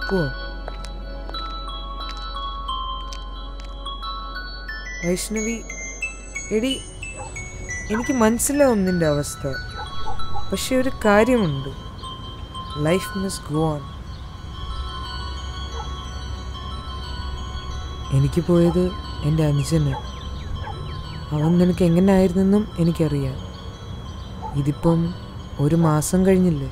പോവാം വൈഷ്ണവി എടി എനിക്ക് മനസ്സിലാവും നിന്റെ അവസ്ഥ പക്ഷെ ഒരു കാര്യമുണ്ട് ലൈഫ് മസ്റ്റ് ഗോ ഓൺ എനിക്ക് പോയത് എൻ്റെ അനുജന് അവൻ നിനക്ക് എങ്ങനെ ആയിരുന്നെന്നും എനിക്കറിയാം ഇതിപ്പം ഒരു മാസം കഴിഞ്ഞില്ലേ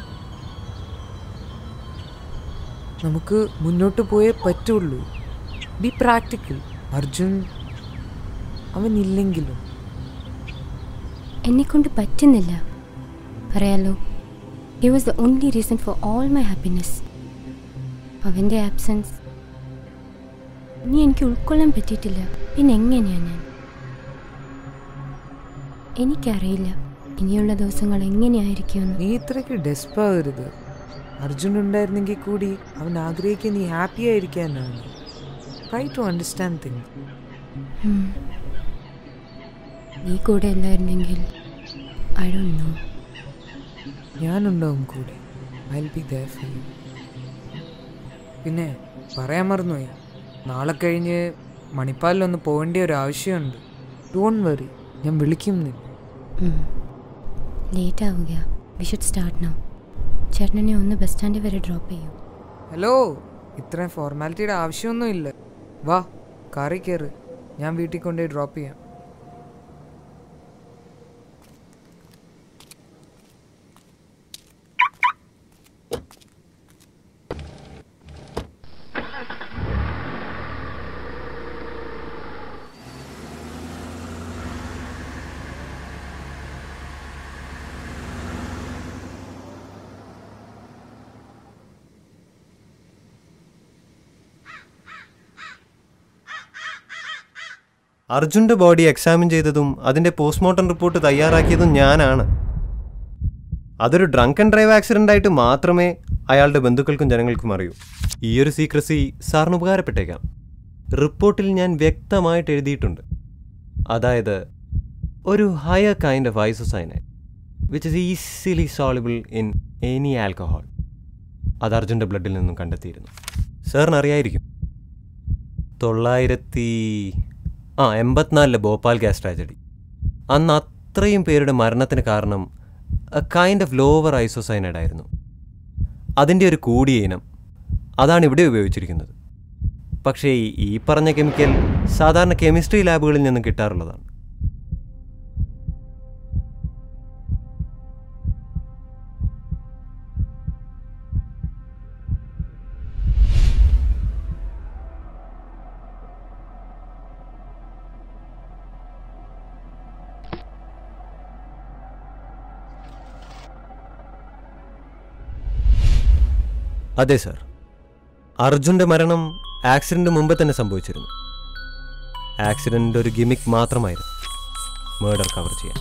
നമുക്ക് മുന്നോട്ട് പോയേ പറ്റുള്ളൂ ബി പ്രാക്ടിക്കൽ അർജുൻ അവനില്ലെങ്കിലും എന്നെക്കൊണ്ട് പറ്റുന്നില്ല പറയാലോ he was the only reason for all my happiness അവൻ്റെ ആബ്സെൻസ് ഇനി എനിക്ക് ഉൾക്കൊള്ളാൻ പറ്റിയിട്ടില്ല പിന്നെ എങ്ങനെയാ ഞാൻ എനിക്കറിയില്ല ഇനിയുള്ള ദിവസങ്ങൾ എങ്ങനെയായിരിക്കുമെന്ന് നീ ഇത്രയ്ക്ക് ഡെസ്പാകരുത് അർജുൻ ഉണ്ടായിരുന്നെങ്കിൽ കൂടി അവൻ ആഗ്രഹിക്കുക നീ ഹാപ്പി ആയിരിക്കാനാണ് ട്രൈ ടു അണ്ടർസ്റ്റാൻഡ് തിങ് ഉം. നീ കൂടെ ഇല്ലായിരുന്നെങ്കിൽ ഐ ഡോണ്ട് നോ ഞാനുണ്ടാവും കൂടെ I be there for you പിന്നെ പറയാൻ മറന്നുപോയി നാളെ കഴിഞ്ഞ് മണിപ്പാലിലൊന്ന് പോകേണ്ട ഒരു ആവശ്യമുണ്ട് ഡോൺ വറി ഞാൻ വിളിക്കും നിന്നെ ലേറ്റ് ആവുക വി ഷുഡ് സ്റ്റാർട്ട് നൗ ചേട്ടനെ ഒന്ന് ബസ് സ്റ്റാൻഡിൽ വരെ ഡ്രോപ്പ് ചെയ്യും ഹലോ ഇത്രയും ഫോർമാലിറ്റിയുടെ ആവശ്യമൊന്നുമില്ല വാ കാറിൽ കയറ് ഞാൻ വീട്ടിൽ കൊണ്ടുപോയി ഡ്രോപ്പ് ചെയ്യാം അർജുൻ്റെ ബോഡി എക്സാമിൻ ചെയ്തതും അതിൻ്റെ പോസ്റ്റ്മോർട്ടം റിപ്പോർട്ട് തയ്യാറാക്കിയതും ഞാനാണ് അതൊരു ഡ്രങ്ക് ആൻഡ് ഡ്രൈവ് ആക്സിഡൻ്റ് ആയിട്ട് മാത്രമേ അയാളുടെ ബന്ധുക്കൾക്കും ജനങ്ങൾക്കും അറിയൂ ഈ ഒരു സീക്രസി സാറിന് ഉപകാരപ്പെട്ടേക്കാം റിപ്പോർട്ടിൽ ഞാൻ വ്യക്തമായിട്ട് എഴുതിയിട്ടുണ്ട് അതായത് ഒരു higher kind of isocyanide which is easily soluble in any alcohol അത് അർജുൻ്റെ ബ്ലഡിൽ നിന്നും കണ്ടെത്തിയിരുന്നു സാറിന് അറിയായിരിക്കും തൊള്ളായിരത്തി ആ എൺപത്തിനാലിലെ ഭോപ്പാൽ ഗ്യാസ് ട്രാജഡി അന്ന് അത്രയും പേരുടെ മരണത്തിന് കാരണം a kind of lower isocyanide ആയിരുന്നു അതിൻ്റെ ഒരു കൂടിയ ഇനം അതാണ് ഇവിടെ ഉപയോഗിച്ചിരിക്കുന്നത് പക്ഷേ ഈ- ഈ പറഞ്ഞ കെമിക്കൽ സാധാരണ കെമിസ്ട്രി ലാബുകളിൽ നിന്നും കിട്ടാറുള്ളതാണ് അതെ സർ അർജുൻ്റെ മരണം ആക്സിഡന്റ് മുമ്പ് തന്നെ സംഭവിച്ചിരുന്നു ആക്സിഡന്റ് ഒരു ഗിമിക് മാത്രമായിരുന്നു മേർഡർ കവർ ചെയ്യാൻ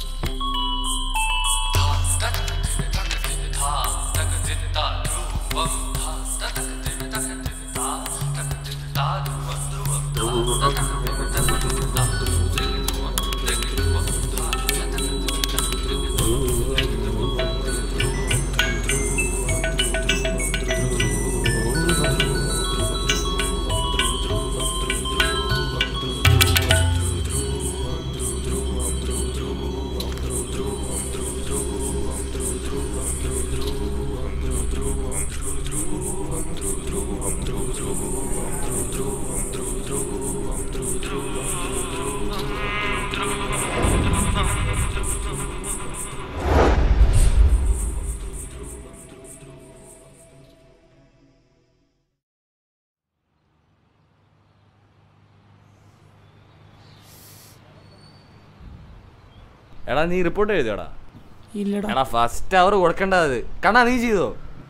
എടാ നീ റിപ്പോർട്ട് എഴുതിയോടാ ഇല്ലടാ എടാ ഫസ്റ്റ് അവർ കൊടുക്കേണ്ടത് കണ്ണാ നീ ചെയ്തോ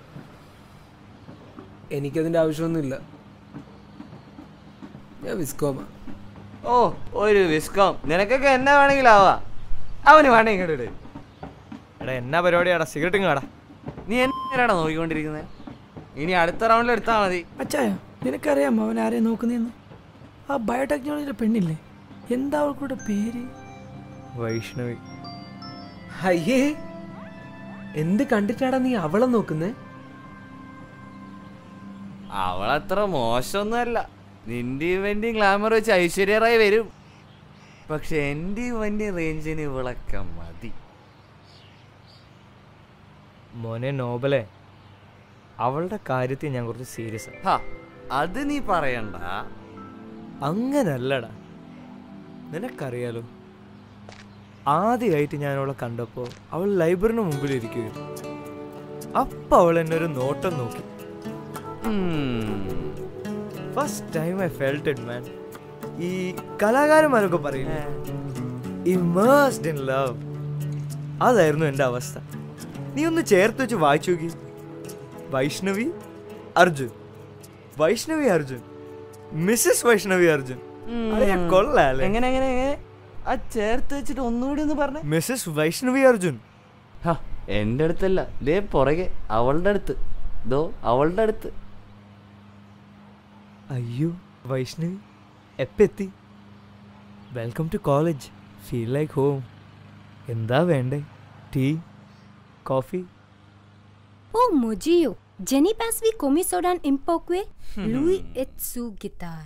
എനിക്കതിൻ്റെ ആവശ്യമൊന്നുമില്ല ഞാൻ വിസ്കോമ ഓ ഒരു വിസ്കോം നിനക്കൊക്കെ എന്നാ വേണമെങ്കിലാവാ അവന് വേണേ ഇങ്ങോട്ട് ഇട്. എടാ എന്നാ പരിപാടിയാടാ സിഗരറ്റും കാടാ നീ എന്നാടാ നോക്കിക്കൊണ്ടിരിക്കുന്നത് ഇനി അടുത്ത റൗണ്ടിൽ എടുത്താൽ മതി അച്ചായ നിനക്കറിയാം അവൻ ആരെ നോക്കുന്നതെന്ന് ആ ബയോടെക്നോളജിയുടെ പെണ്ണില്ലേ എന്താ അവൾക്കൂടെ പേര് വൈഷ്ണവി അയ്യേ എന്ത് കണ്ടിട്ടാടാ നീ അവളെ നോക്കുന്നേ അവളത്ര മോശമൊന്നുമല്ല നിന്റെ ഇവന്റെ ഗ്ലാമർ വെച്ച് ഐശ്വര്യ റായ് വരും പക്ഷെ എൻ്റെ ഇവന്റെ റേഞ്ചിന് ഇവളൊക്കെ മതി മോനെ നോബലെ അവളുടെ കാര്യത്തിൽ ഞാൻ കുറച്ച് സീരിയസ് ആണ് ഹാ അത് നീ പറയണ്ട അങ്ങനല്ലടാ നിനക്കറിയാലോ ആദ്യമായിട്ട് ഞാൻ അവളെ കണ്ടപ്പോൾ അവൾ ലൈബ്രറിന് മുമ്പിൽ ഇരിക്കുകയായിരുന്നു അപ്പം അവൾ എന്നെ ഒരു നോട്ടം നോക്കി first time I felt it man ഈ കലാകാരന്മാരൊക്കെ പറയില്ലേ ഇമേഴ്സ്ഡ് ഇൻ ലവ് അതായിരുന്നു എൻ്റെ അവസ്ഥ നീ ഒന്ന് ചേർത്ത് വെച്ച് വായിച്ചു നോക്കി വൈഷ്ണവി അർജുൻ വൈഷ്ണവി അർജുൻ മിസ്സസ് വൈഷ്ണവി അർജുൻ അളിയാ കൊള്ളാല്ലേ എങ്ങനെ എങ്ങനെ എങ്ങനെ ആ ചേർത്ത് വെച്ചിട്ട് ഒന്നുകൂടി ഒന്ന് പറഞ്ഞേ മിസ്സസ് വൈഷ്ണവി അർജുൻ ഹാ എൻ്റെ അടുത്തല്ല ദേ പുറകെ അവളുടെ അടുത്ത് ദോ അവളുടെ അടുത്ത് അയ്യോ വൈഷ്ണവി എപ്പ എത്തി welcome to college feel like home എന്താ വേണ്ടേ tea coffee Oh, Mojio. Jenny Pasvi Komi Sodan Impokwe. Louis Etsu Guitar.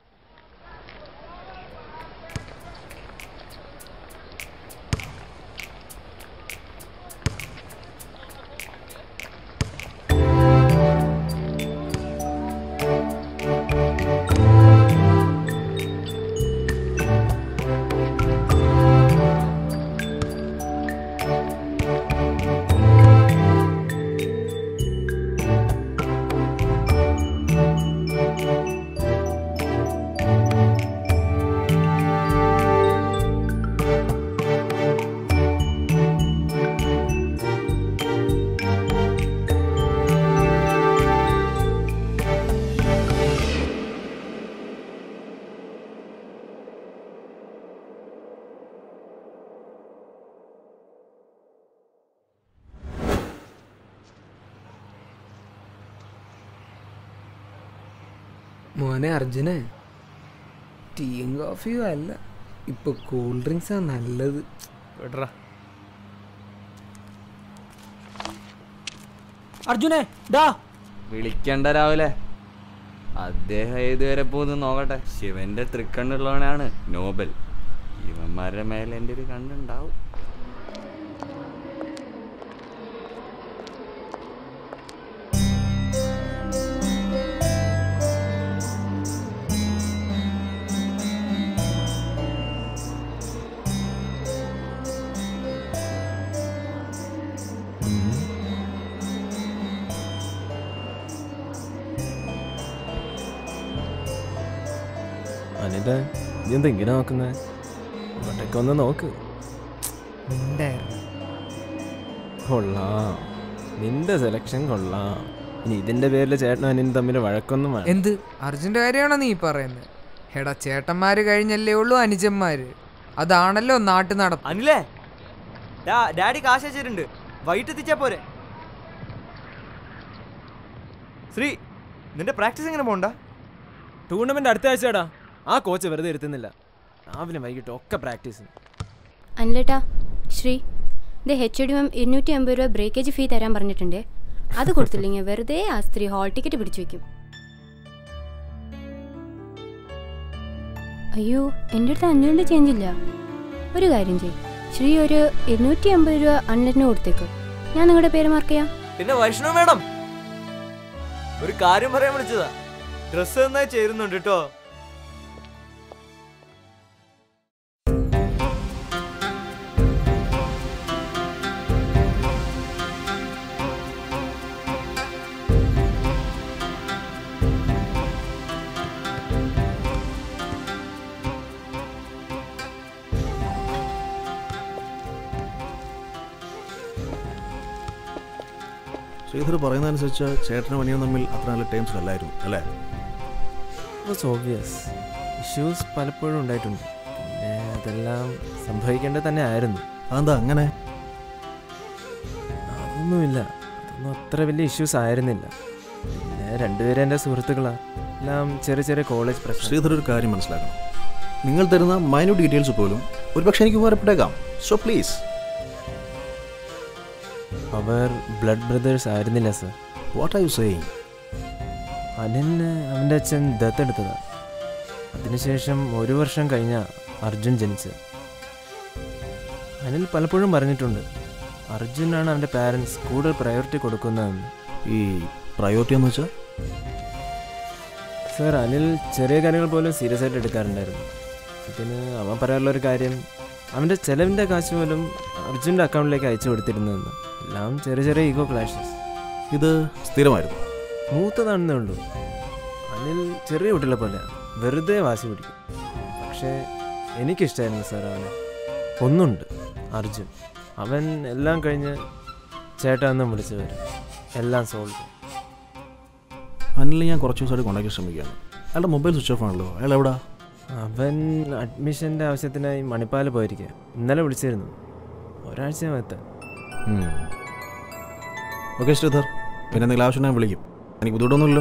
മോനെ അർജുനെ ടീയും കോഫിയും അല്ല ഇപ്പൊ കൂൾ ഡ്രിങ്ക്സാ നല്ലത് വിടറാ അർജുനെ ഡാ വിളിക്കണ്ട രാവിലെ അദ്ദേഹം ഏതുവരെ പോകുന്നു നോക്കട്ടെ ശിവന്റെ തൃക്കണ്ണുള്ളവനാണ് നോബൽ ഇവന്മാരുടെ മേലെ എൻ്റെ ഒരു കണ്ണുണ്ടാവും അനിത നീ എന്താ ഇങ്ങനെ നോക്കുന്നേ ഇങ്ങോട്ടൊക്കെ ഒന്ന് നോക്ക് മിണ്ടായിരുന്നു കൊള്ളാം നിന്റെ സെലക്ഷൻ കൊള്ളാം ഇനി ഇതിന്റെ പേരിൽ ചേട്ടനും അനിയനും തമ്മിൽ വഴക്കൊന്നും വേണം എന്ത് അർജുൻ്റെ കാര്യമാണോ നീ പറയുന്നത് എടാ ചേട്ടന്മാര് കഴിഞ്ഞല്ലേ ഉള്ളൂ അനുജന്മാര് അതാണല്ലോ നാട്ടു നടപ്പ് അനിലേ ഡാ ഡാഡി കാശ് അയച്ചിട്ടുണ്ട് വൈകിട്ട് എത്തിച്ചാ പോരെ ശ്രീ നിന്റെ പ്രാക്ടീസ് എങ്ങനെ പോണ്ട ടൂർണമെന്റ് അടുത്ത ആഴ്ചടാ ആ കോച്ച് വെറുതെ ഇരുത്തുന്നില്ല രാവിലെ വൈകിട്ട് ഒക്കെ പ്രാക്ടീസ് അനിലേട്ടാ ശ്രീ ഇത് എച്ച് ഡി എം ഇരുന്നൂറ്റി അമ്പത് രൂപ ബ്രേക്കേജ് ഫീ തരാൻ പറഞ്ഞിട്ടുണ്ട് അത് കൊടുത്തില്ലെങ്കിൽ വെറുതെ ആ സ്ത്രീ ഹാൾ ടിക്കറ്റ് പിടിച്ചു വെക്കും അയ്യോ എൻ്റെ അടുത്ത് അഞ്ഞൂറിൻ്റെ ചേഞ്ച് ഇല്ല ഒരു കാര്യം ചെയ്യും ശ്രീ ഒരു ഇരുന്നൂറ്റി അമ്പത് രൂപ അൺലെറ്റിന് കൊടുത്തേക്ക് ഞാൻ നിങ്ങളുടെ പേര് മാർക്ക് ചെയ്യാം പിന്നെ വൈഷ്ണവ് മേഡം ഒരു കാര്യം പറയാൻ വിളിച്ചതാ ഡ്രസ്സ് നന്നായി ചേരുന്നുണ്ട് കേട്ടോ ശ്രീധർ പറയുന്നതനുസരിച്ച് ചേട്ടനും അനിയനും തമ്മിൽ അത്ര നല്ല ടൈംസ് അല്ലായിരുന്നു അല്ലേ വാസ് ഓബ്വിയസ് ഇഷ്യൂസ് പലപ്പോഴും ഉണ്ടായിട്ടുണ്ട് പിന്നെ അതെല്ലാം സംഭവിക്കേണ്ടത് തന്നെ ആയിരുന്നു അതെന്താ അങ്ങനെ അതൊന്നുമില്ല അതൊന്നും അത്ര വലിയ ഇഷ്യൂസ് ആയിരുന്നില്ല പിന്നെ രണ്ടുപേരും എൻ്റെ സുഹൃത്തുക്കളാണ് എല്ലാം ചെറിയ ചെറിയ കോളേജ് പ്രശ്നം ശ്രീധർ ഒരു കാര്യം മനസ്സിലാക്കണം നിങ്ങൾ തരുന്ന മൈന്യൂട്ട് ഡീറ്റെയിൽസ് പോലും ഒരുപക്ഷെ എനിക്ക് ഉപകാരപ്പെട്ടേക്കാം സോ പ്ലീസ് അവർ ബ്ലഡ് ബ്രദേഴ്സ് ആയിരുന്നില്ല sir what are you saying അനിലിന് അവൻ്റെ അച്ഛൻ ദത്തെടുത്തതാണ് അതിനുശേഷം ഒരു വർഷം കഴിഞ്ഞ അർജുൻ ജനിച്ചത് അനിൽ പലപ്പോഴും പറഞ്ഞിട്ടുണ്ട് അർജുനാണ് അവൻ്റെ പാരൻസ് കൂടുതൽ പ്രയോറിറ്റി കൊടുക്കുന്നതെന്ന് ഈ പ്രയോറിറ്റി എന്ന് വെച്ചാൽ സർ അനിൽ ചെറിയ കാര്യങ്ങൾ പോലും സീരിയസ് ആയിട്ട് എടുക്കാറുണ്ടായിരുന്നു അതിന് അവൻ പറയാനുള്ള ഒരു കാര്യം അവൻ്റെ ചെലവിൻ്റെ കാശ് പോലും അർജുൻ്റെ അക്കൗണ്ടിലേക്ക് അയച്ചു കൊടുത്തിരുന്നതെന്ന് എല്ലാം ചെറിയ ചെറിയ ഈഗോ ക്ലാഷസ് ഇത് സ്ഥിരമായിരുന്നു മൂത്തതാണെന്നേ ഉള്ളൂ അനിൽ ചെറിയ കുട്ടികളെ പോലെ വെറുതെ വാശി പിടിക്കും പക്ഷേ എനിക്കിഷ്ടമായിരുന്നു സാർ അവനെ ഒന്നുണ്ട് അർജുൻ അവൻ എല്ലാം കഴിഞ്ഞ് ചേട്ടാ എന്നും വിളിച്ചു വരും എല്ലാം സോൾവ് ചെയ്യും അനിൽ ഞാൻ കുറച്ച് ദിവസമായിട്ട് കോൺടാക്ട് ശ്രമിക്കുകയാണ് അയാളുടെ മൊബൈൽ സ്വിച്ച് ഓഫ് ആണല്ലോ അയാൾ എവിടാ അവൻ അഡ്മിഷൻ്റെ ആവശ്യത്തിനായി മണിപ്പാൽ പോയിരിക്കുക ഇന്നലെ വിളിച്ചിരുന്നു ഒരാഴ്ച എത്താൻ ഓക്കെ ശ്രീധർ പിന്നെ എന്തെങ്കിലും ആവശ്യം ഞാൻ വിളിക്കും എനിക്ക് ബുദ്ധിമുട്ടൊന്നുമില്ലല്ലോ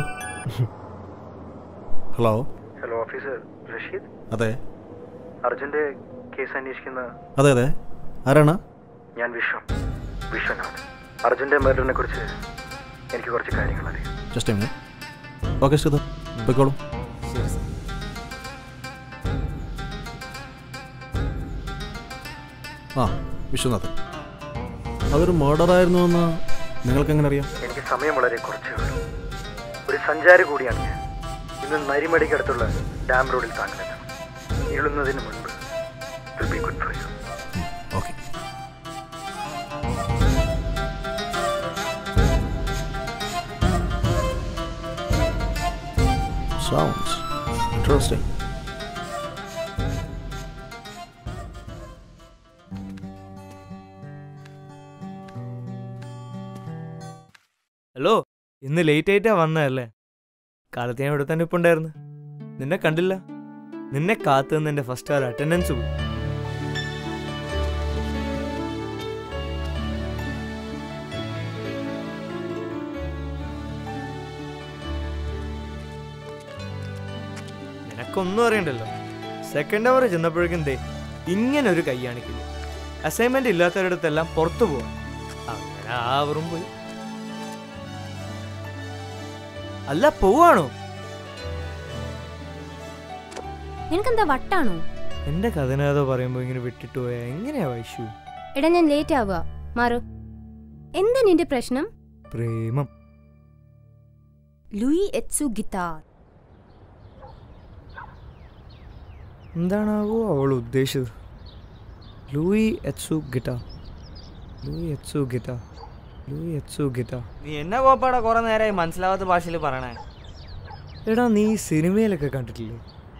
ഹലോ ഹലോ ഓഫീസർ റഷീദ് അതെ അർജുന്റെ കേസ് അന്വേഷിക്കുന്ന അതെ അതെ ആരാണ് ഞാൻ വിശ്വം വിശ്വനാഥ് അർജുന്റെ മർഡറിനെ കുറിച്ച് എനിക്ക് കുറച്ച് കാര്യങ്ങൾ അറിയാം ജസ്റ്റ് എങ്ങനെ ഓക്കെ ശ്രീധർ പോയിക്കോളൂ ശരി സാർ ആ വിശ്വനാഥൻ അതൊരു മർഡർ ആയിരുന്നു എന്ന് നിങ്ങൾക്ക് എങ്ങനെ അറിയാം എനിക്ക് സമയം വളരെ കുറച്ചേ ഉള്ളൂ ഒരു സഞ്ചാരി കൂടിയാണ് ഞാൻ ഇന്ന് നരിമടിക്കടുത്തുള്ള ഡാം റോഡിൽ താങ്കളെത്തണം ഇരുളുന്നതിന് മുൻപ് will be good for you okay sounds interesting hello ഇന്ന് ലേറ്റ് ആയിട്ടാ വന്നതല്ലേ കാലത്ത് ഞാൻ ഇവിടെ തന്നെ ഇപ്പൊ ഉണ്ടായിരുന്നു നിന്നെ കണ്ടില്ല നിന്നെ കാത്തു നിന്ന് എന്റെ ഫസ്റ്റ് അവർ അറ്റൻഡൻസ് പോയി നിനക്കൊന്നും അറിയണ്ടല്ലോ സെക്കൻഡ് അവർ ചെന്നപ്പോഴേക്കും ദേ ഇങ്ങനെ ഒരു കൈയാണിക്കില്ല അസൈൻമെന്റ് ഇല്ലാത്തവരിടത്തെല്ലാം പുറത്തു പോവാം അങ്ങനെ ആ അവറും പോയി അല്ല പോവാണോ നിനക്കെന്താ വട്ടാണോ എന്റെ കഥനാഥോ പറയുമ്പോ ഇങ്ങനെ വിട്ടിട്ട് പോയാ എങ്ങനെയാ വൈഷു എടാ ഞാൻ ലേറ്റ് ആവുക മാറു എന്താ നിന്റെ പ്രശ്നം പ്രേമം ലൂയി എറ്റ്സു ഗിത്താർ എന്താണാവോ അവൾ ഉദ്ദേശിച്ചത് ലൂയി എത്സു ഗിറ്റ ലൂയി എത്സു ഗിറ്റ ലൂയി എത്സു ഗിറ്റ നീ എന്നെ കോപ്പാടാ കുറെ നേരമായി മനസ്സിലാവാത്ത ഭാഷയിൽ പറയണേ എടാ നീ ഈ സിനിമയിലൊക്കെ കണ്ടിട്ടില്ലേ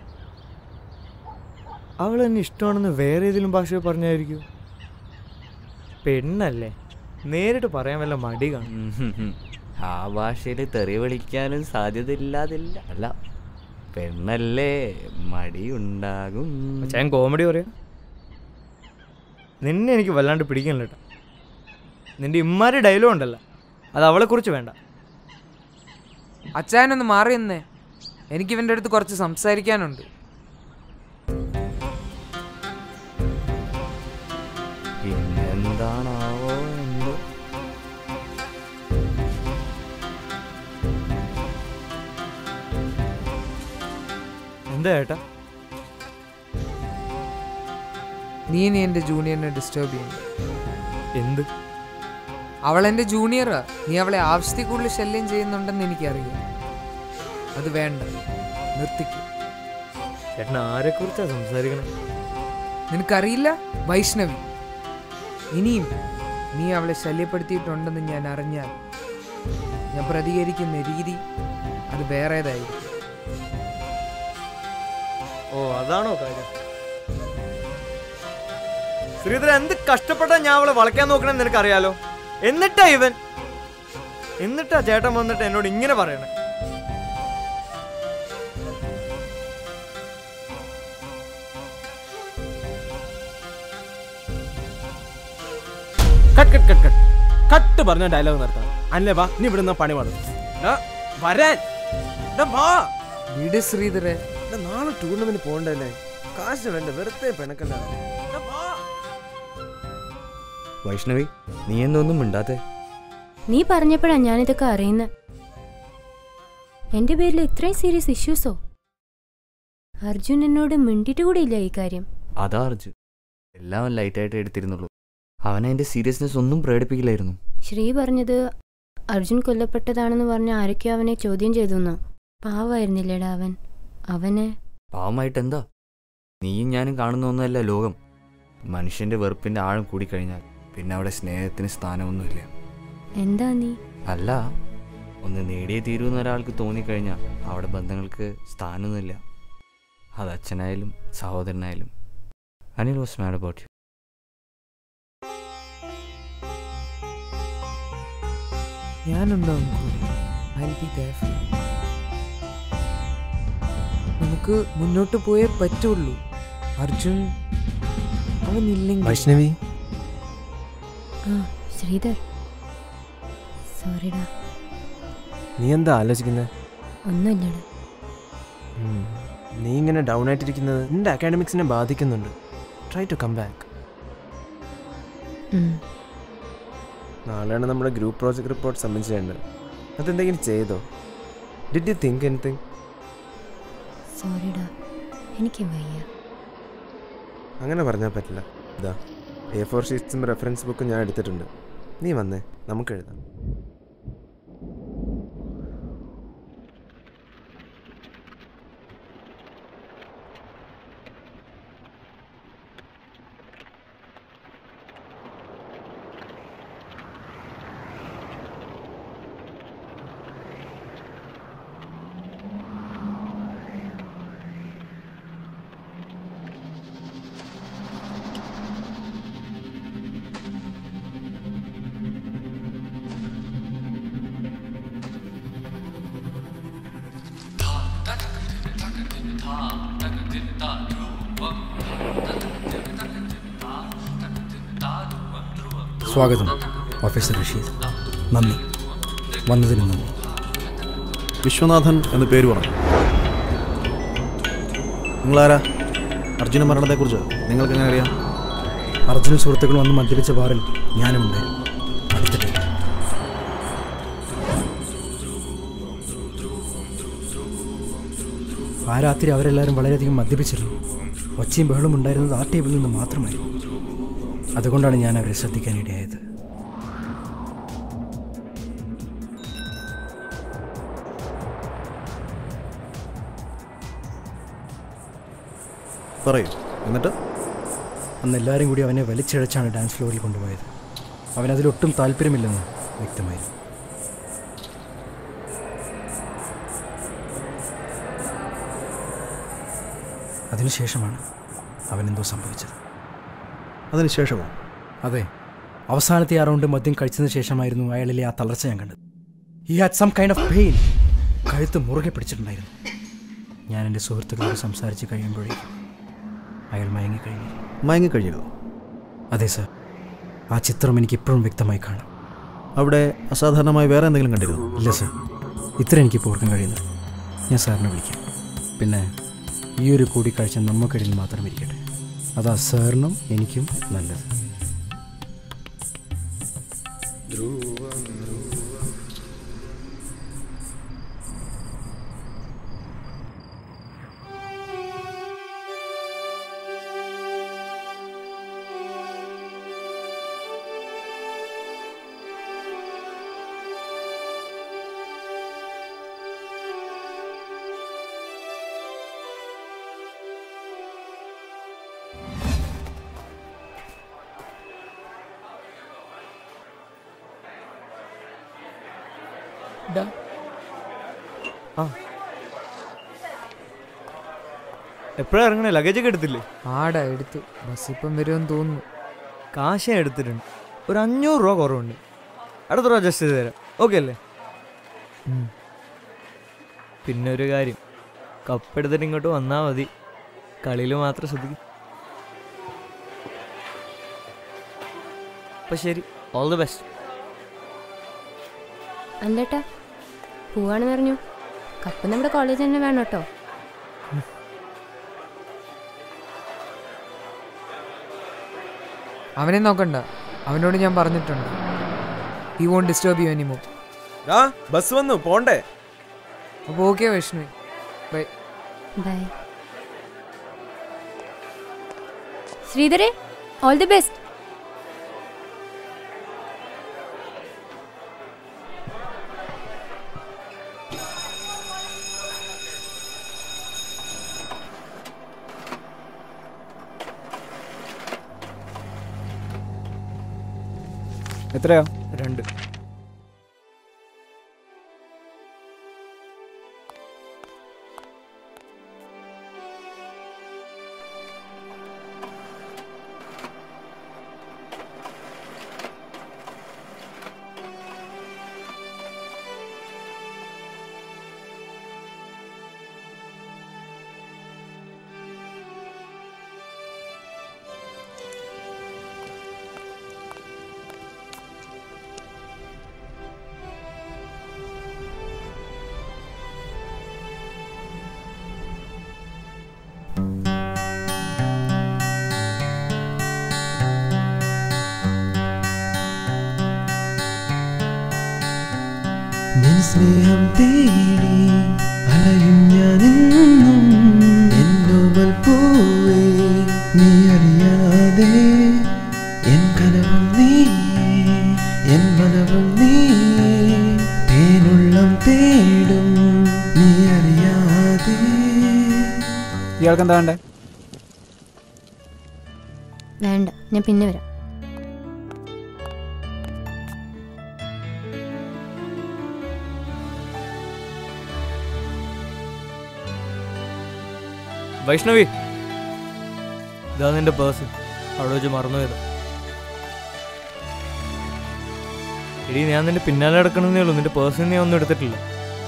അവൾ എന്നെ ഇഷ്ടമാണെന്ന് വേറെ ഏതെങ്കിലും ഭാഷയിൽ പറഞ്ഞായിരിക്കും പെണ്ണല്ലേ നേരിട്ട് പറയാൻ വല്ല മടി കാണും ആ ഭാഷയിൽ തെറി വിളിക്കാനും സാധ്യത ഇല്ലാതില്ല അല്ല പെണ്ണല്ലേ മടി ഉണ്ടാകും ഞാൻ കോമഡി പറയാം നിന്നെ എനിക്ക് വല്ലാണ്ട് പിടിക്കണില്ല കേട്ടോ നിന്റെ ഇമ്മാരി ഡയലോഗ് ഉണ്ടല്ലോ അത് അവളെ കുറിച്ച് വേണ്ട അച്ചായനൊന്ന് മാറി നിന്നേ എനിക്ക് ഇവൻ്റെ അടുത്ത് കുറച്ച് സംസാരിക്കാനുണ്ട് പിന്നെന്താണാവോ എന്തോ എന്താ ഏട്ടാ നീ നീ എൻ്റെ ജൂനിയറിനെ ഡിസ്റ്റർബ് ചെയ്യുന്നു എന്ത് അവൾ എൻ്റെ ജൂനിയറാ നീ അവളെ ആവശ്യത്തിൽ കൂടുതൽ ശല്യം ചെയ്യുന്നുണ്ടെന്ന് എനിക്കറിയാം അത് വേണ്ട നിർത്തിക്കും ചേട്ടൻ ആരെ കുറിച്ചാ സംസാരിക്കണേ നിനക്കറിയില്ല വൈഷ്ണവി ഇനിയും നീ അവളെ ശല്യപ്പെടുത്തിയിട്ടുണ്ടെന്ന് ഞാൻ അറിഞ്ഞാൽ ഞാൻ പ്രതികരിക്കുന്ന രീതി അത് വേറേതായിരിക്കും ഓ അതാണോ കാര്യം ശ്രീധര എന്ത് കഷ്ടപ്പെട്ടാ ഞാൻ അവളെ വളയ്ക്കാൻ നോക്കണെന്ന് നിനക്കറിയാലോ എന്നിട്ടാ ഇവൻ എന്നിട്ടാ ചേട്ടൻ വന്നിട്ട് എന്നോട് ഇങ്ങനെ പറയണേ cut cut cut cut cut പറഞ്ഞ ഡയലോഗ് നിർത്താം അല്ലേ വാ നീ ഇവിടുന്ന് പണി പാടും വരാൻ എടാ, വാ വീട് ശ്രീധരെ എടാ, നാളെ ടൂർണമെന്റ് പോകണ്ടല്ലേ കാശ് വേണ്ട വെറുതെ പിണക്കണ്ട എടാ, വാ. വൈഷ്ണവി നീ എന്തൊന്നും മിണ്ടാത്തെ നീ പറഞ്ഞപ്പോഴാ ഞാനിതൊക്കെ അറിയുന്നത് എൻ്റെ പേരിൽ ഇത്രയും സീരിയസ് ഇഷ്യൂസോ അർജുൻ എന്നോട് മിണ്ടിയിട്ട് കൂടി ഇല്ല ഈ കാര്യം അതാ അർജു എല്ലാം ലൈറ്റായിട്ട് എടുത്തിരുന്നുള്ളൂ അവൻ അതിന്റെ സീരിയസ്നെസ് ഒന്നും പ്രകടിപ്പിക്കില്ലായിരുന്നു ശ്രീ പറഞ്ഞത് അർജുൻ കൊല്ലപ്പെട്ടതാണെന്ന് പറഞ്ഞ ആരൊക്കെയോ അവനെ ചോദ്യം ചെയ്തു എന്നോ പാവായിരുന്നില്ലേടാ അവൻ അവനെ പാവമായിട്ട് എന്താ നീയും ഞാനും കാണുന്ന ഒന്നുമല്ല ലോകം മനുഷ്യന്റെ വെറുപ്പിന്റെ ആഴം കൂടിക്കഴിഞ്ഞാൽ പിന്നെ അവിടെ സ്നേഹത്തിന് സ്ഥാനമൊന്നുമില്ല എന്താ നീ അല്ല ഒന്ന് നേടിയേ തീരുമെന്ന് ഒരാൾക്ക് തോന്നിക്കഴിഞ്ഞാൽ അവിടെ ബന്ധങ്ങൾക്ക് സ്ഥാനമൊന്നുമില്ല അത് അച്ഛനായാലും സഹോദരനായാലും Anil was mad about you ഞാനുണ്ടാവും കൂടെ ഐ ബി there നമുക്ക് മുന്നോട്ട് പോയേ പറ്റുള്ളൂ അർജുൻ അവനില്ലെങ്കിൽ വൈഷ്ണവി ആ ശ്രീധർ സോറിടാ നീ എന്താ ആലോചിക്കുന്നത് ഒന്നുമില്ലടാ നീ ഇങ്ങനെ ഡൗൺ ആയിട്ടിരിക്കുന്നത് നിന്റെ അക്കാഡമിക്സിനെ ബാധിക്കുന്നുണ്ട് ട്രൈ ടു കം ബാക്ക് ഉം. നാളെയാണ് നമ്മുടെ ഗ്രൂപ്പ് പ്രോജക്റ്റ് റിപ്പോർട്ട് സബ്മിറ്റ് ചെയ്യേണ്ടത് അതെന്തെങ്കിലും ചെയ്തോ ഡിഡ് യു തിങ്ക് എനിത്തിങ് സോറിടാ എനിക്ക് വയ്യ അങ്ങനെ പറഞ്ഞാൽ പറ്റില്ല ഇതാ എ ഫോർ ഷീറ്റ്സും റെഫറൻസ് ബുക്കും ഞാൻ എടുത്തിട്ടുണ്ട് നീ വന്നേ നമുക്ക് എഴുതാം സ്വാഗതം ഓഫീസർ റഷീദ് നന്ദി വന്നതിന് നന്ദി വിശ്വനാഥൻ എന്ന് പേര് പറഞ്ഞു നിങ്ങളാരാ അർജുന മരണത്തെക്കുറിച്ച് നിങ്ങൾക്ക് എങ്ങനെ അറിയാം അർജുന സുഹൃത്തുക്കൾ വന്ന് മദ്യപിച്ച ബാറിൽ ഞാനുമുണ്ട് അടുത്തിട്ട് ആ രാത്രി അവരെല്ലാവരും വളരെയധികം മദ്യപിച്ചിരുന്നു ഒച്ചയും ബഹളും ഉണ്ടായിരുന്നത് ആ ടേബിളിൽ നിന്ന് മാത്രമായിരുന്നു അതുകൊണ്ടാണ് ഞാൻ അവരെ ശ്രദ്ധിക്കാനിടയായത് പറയൂ എന്നിട്ട് അന്ന് എല്ലാവരും കൂടി അവനെ വലിച്ചിഴച്ചാണ് ഡാൻസ് ഫ്ലോറിൽ കൊണ്ടുപോയത് അവനതിലൊട്ടും താല്പര്യമില്ലെന്ന് വ്യക്തമായിരുന്നു അതിനുശേഷമാണ് അവനെന്തോ സംഭവിച്ചത് അതിനുശേഷമോ അതെ അവസാനത്തെ ആ റൗണ്ട് മദ്യം കഴിച്ചതിന് ശേഷമായിരുന്നു അയാളിലെ ആ തളർച്ച ഞാൻ കണ്ടത് he had some kind of pain കഴുത്ത് മുറുകെ പിടിച്ചിട്ടുണ്ടായിരുന്നു ഞാൻ എൻ്റെ സുഹൃത്തുക്കളോട് സംസാരിച്ച് കഴിയുമ്പോഴേക്കും അയാൾ മയങ്ങിക്കഴിഞ്ഞു മയങ്ങിക്കഴിഞ്ഞിരുന്നു അതെ സർ ആ ചിത്രം എനിക്ക് ഇപ്പോഴും വ്യക്തമായി കാണാം അവിടെ അസാധാരണമായി വേറെ എന്തെങ്കിലും കണ്ടിരുന്നു ഇല്ല സർ ഇത്ര എനിക്ക് ഓർക്കാൻ കഴിയുന്നത് ഞാൻ സാറിനെ വിളിക്കാം പിന്നെ ഈ ഒരു കൂടിക്കാഴ്ച നമുക്കിടയിൽ മാത്രം ഇരിക്കട്ടെ അതാ സാറിനും എനിക്കും നല്ലത് ആ എപ്പോഴാ ഇറങ്ങണേ ലഗേജ് ഒക്കെ എടുത്തില്ലേ ആടാ എടുത്തു ബസ് ഇപ്പം വരുമെന്ന് തോന്നുന്നു കാശ എടുത്തിട്ടുണ്ട് ഒരു അഞ്ഞൂറ് രൂപ കുറവുണ്ട് അടുത്ത രൂപ അഡ്ജസ്റ്റ് ചെയ്ത് തരാം ഓക്കെ അല്ലേ ഉം. പിന്നെ ഒരു കാര്യം കപ്പെടുത്തിട്ട് ഇങ്ങോട്ട് വന്നാൽ മതി കളിയിൽ മാത്രം ശ്രദ്ധിക്കും അപ്പം ശരി ഓൾ ദി ബെസ്റ്റ് അല്ലട്ടാ പോവാണെന്ന് പറഞ്ഞു കപ്പ് നമ്മുടെ കോളേജ് തന്നെ വേണം കേട്ടോ അവനെ നോക്കണ്ട അവനോട് ഞാൻ പറഞ്ഞിട്ടുണ്ട് he won't disturb you anymore bus വന്നു പോണ്ടേ അപ്പോൾ ഓക്കെ വൈഷ്ണവി ബൈ ബൈ ശ്രീധരെ ഓൾ ദി ബെസ്റ്റ് എത്രയാ രണ്ട് നിൻ സ്നേഹം തേടി അലയും ഞാനെന്നും എന്നോവൽ പൂവേ നീ അറിയാതെ എൻ കനവും നീ എൻ മനവും നീ തേനുള്ളം തേടും നീ അറിയാതെ ഇയാൾക്ക് എന്താ വേണ്ടേ വേണ്ട ഞാൻ പിന്നെ വരാം വൈഷ്ണവി ഇതാ നിന്റെ പേഴ്സ് അവിടെ വെച്ച് മറന്നു പോയത് എടി ഞാൻ നിന്റെ പിന്നാലെ നടക്കണമെന്നേ ഉള്ളൂ നിന്റെ പേഴ്സ് ഞാൻ ഒന്നും എടുത്തിട്ടില്ല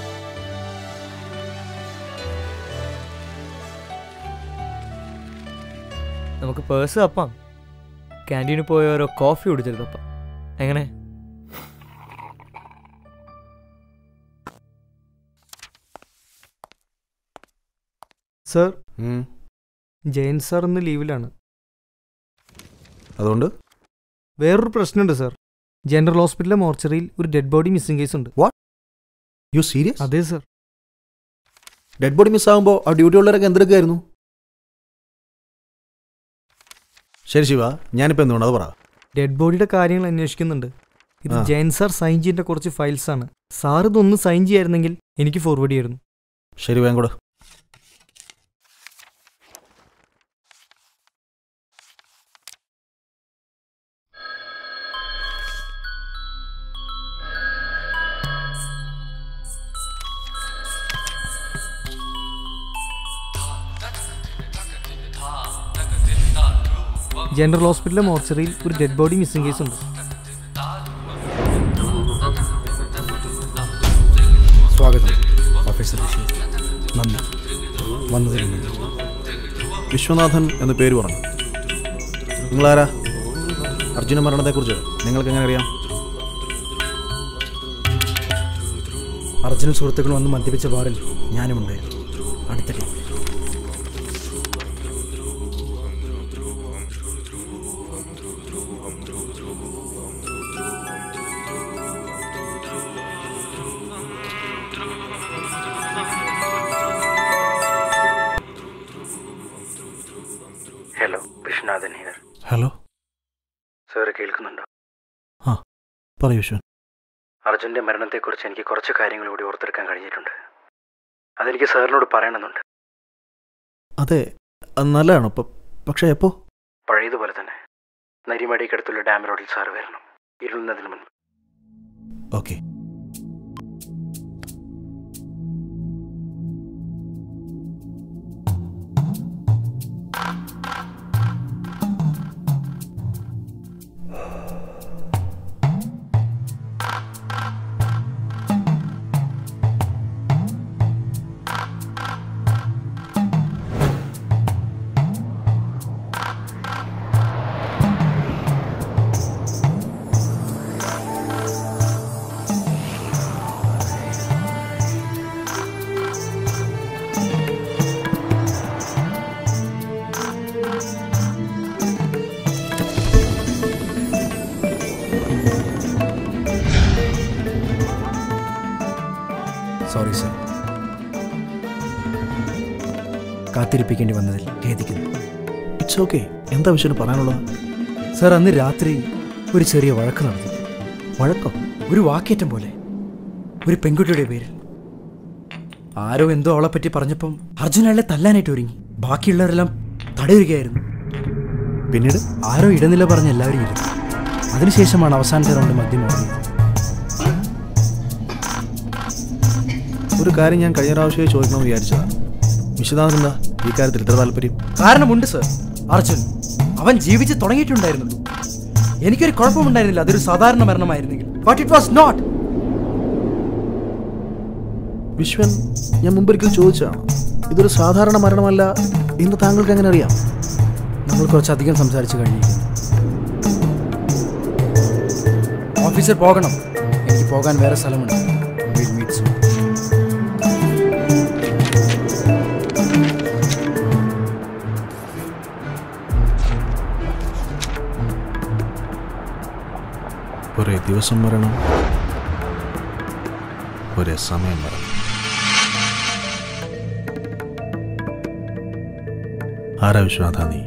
നമുക്ക് പേഴ്സ് തപ്പാം ക്യാൻറ്റീനിൽ പോയി ഓരോ കോഫി കുടിച്ചിട്ട് തപ്പാം എങ്ങനെ സർ ഉം. ജയൻ സാർ ഇന്ന് ലീവിലാണ് അതുകൊണ്ട് വേറൊരു പ്രശ്നമുണ്ട് സർ ജനറൽ ഹോസ്പിറ്റലിലെ മോർച്ചറിയിൽ ഒരു ഡെഡ് ബോഡി മിസ്സിംഗ് കേസ് ഉണ്ട് യു സീരിയസ് അതെ സർ ഡെഡ് ബോഡി മിസ്സാകുമ്പോൾ ആ ഡ്യൂട്ടി ഉള്ളവരൊക്കെ എന്തെടുക്കായിരുന്നു ശരി ശിവ ഞാനിപ്പോൾ എന്തുകൊണ്ട് അത് പറ ഡെഡ് ബോഡിയുടെ കാര്യങ്ങൾ അന്വേഷിക്കുന്നുണ്ട് ഇത് ആ. ജയൻ സാർ സൈൻ ചെയ്യേണ്ട കുറച്ച് ഫയൽസ് ആണ് സാർ ഇതൊന്ന് സൈൻ ചെയ്യായിരുന്നെങ്കിൽ എനിക്ക് ഫോർവേഡ് ചെയ്യായിരുന്നു ശരി വേങ്കോട് ജനറൽ ഹോസ്പിറ്റലിലെ മോർച്ചറിയിൽ ഒരു ഡെഡ് ബോഡി മിസ്സിംഗ് കേസ് ഉണ്ട് സ്വാഗതം ഓഫീസർ ഋഷി നന്ദി വന്നതിൽ നന്ദി വിശ്വനാഥൻ എന്ന് പേര് പറഞ്ഞു നിങ്ങളാരാ അർജുന മരണത്തെക്കുറിച്ച് നിങ്ങൾക്ക് എങ്ങനെ അറിയാം അർജുനും സുഹൃത്തുക്കളും വന്ന് മദ്യപിച്ച ബാറിൽ ഞാനും ഉണ്ടായിരുന്നു അടുത്ത team hello Viswanathan here hello sir കേൾക്കുന്നുണ്ടോ ആ പറയൂ വിശ്വൻ അർജുൻ്റെ മരണത്തെക്കുറിച്ച് എനിക്ക് കുറച്ച് കാര്യങ്ങൾ കൂടി ഓർത്തെടുക്കാൻ കഴിഞ്ഞിട്ടുണ്ട് അതെനിക്ക് സാറിനോട് പറയണമെന്നുണ്ട് അതെ അത് നല്ലതാണോ പ- പക്ഷേ എപ്പോ പഴയതുപോലെ തന്നെ നരിമടിക്കടുത്തുള്ള ഡാം റോഡിൽ സാറ് വരണം ഇരുളുന്നതിന് മുൻപ് ഓക്കെ കാത്തിരിപ്പിക്കേണ്ടി വന്നതിൽ ഖേദിക്കുന്നു ഇറ്റ്സ് ഓക്കെ എന്താ വിഷയം പറയാനുള്ളത് സാർ അന്ന് രാത്രി ഒരു ചെറിയ വഴക്ക് നടന്നു വഴക്കോ ഒരു വാക്കേറ്റം പോലെ ഒരു പെൺകുട്ടിയുടെ പേരിൽ ആരോ എന്തോ അവളെ പറ്റി പറഞ്ഞപ്പം അർജുൻ അയാളെ തല്ലാനായിട്ട് ഒരുങ്ങി ബാക്കിയുള്ളവരെല്ലാം തടയുകയായിരുന്നു പിന്നീട് ആരോ ഇടനില പറഞ്ഞ് എല്ലാവരും ഇരുന്നു അതിനുശേഷമാണ് അവസാനത്തെ റൗണ്ട് മദ്യം ഓടിയത് ഒരു കാര്യം ഞാൻ കഴിഞ്ഞ പ്രാവശ്യമേ ചോദിക്കണമെന്ന് വിചാരിച്ചതാണ് വിശദാന്തം എന്താ ഈ കാര്യത്തിൽ ഇത്ര താല്പര്യം കാരണമുണ്ട് സർ അർജുൻ അവൻ ജീവിച്ച് തുടങ്ങിയിട്ടുണ്ടായിരുന്നുള്ളൂ എനിക്കൊരു കുഴപ്പമുണ്ടായിരുന്നില്ല അതൊരു സാധാരണ മരണമായിരുന്നെങ്കിൽ but it was not Viswan ഞാൻ മുമ്പൊരിക്കൽ ചോദിച്ചതാണ് ഇതൊരു സാധാരണ മരണമല്ല എന്ന് താങ്കൾക്ക് എങ്ങനെ അറിയാം നമ്മൾ കുറച്ചധികം സംസാരിച്ചു കഴിഞ്ഞിരിക്കുന്നു ഓഫീസർ പോകണം എനിക്ക് പോകാൻ വേറെ സ്ഥലമുണ്ട് We'll meet soon. ഒരേ ദിവസം വരണം ഒരേ സമയം വരണം ആരാ വിശ്വനാഥ നീ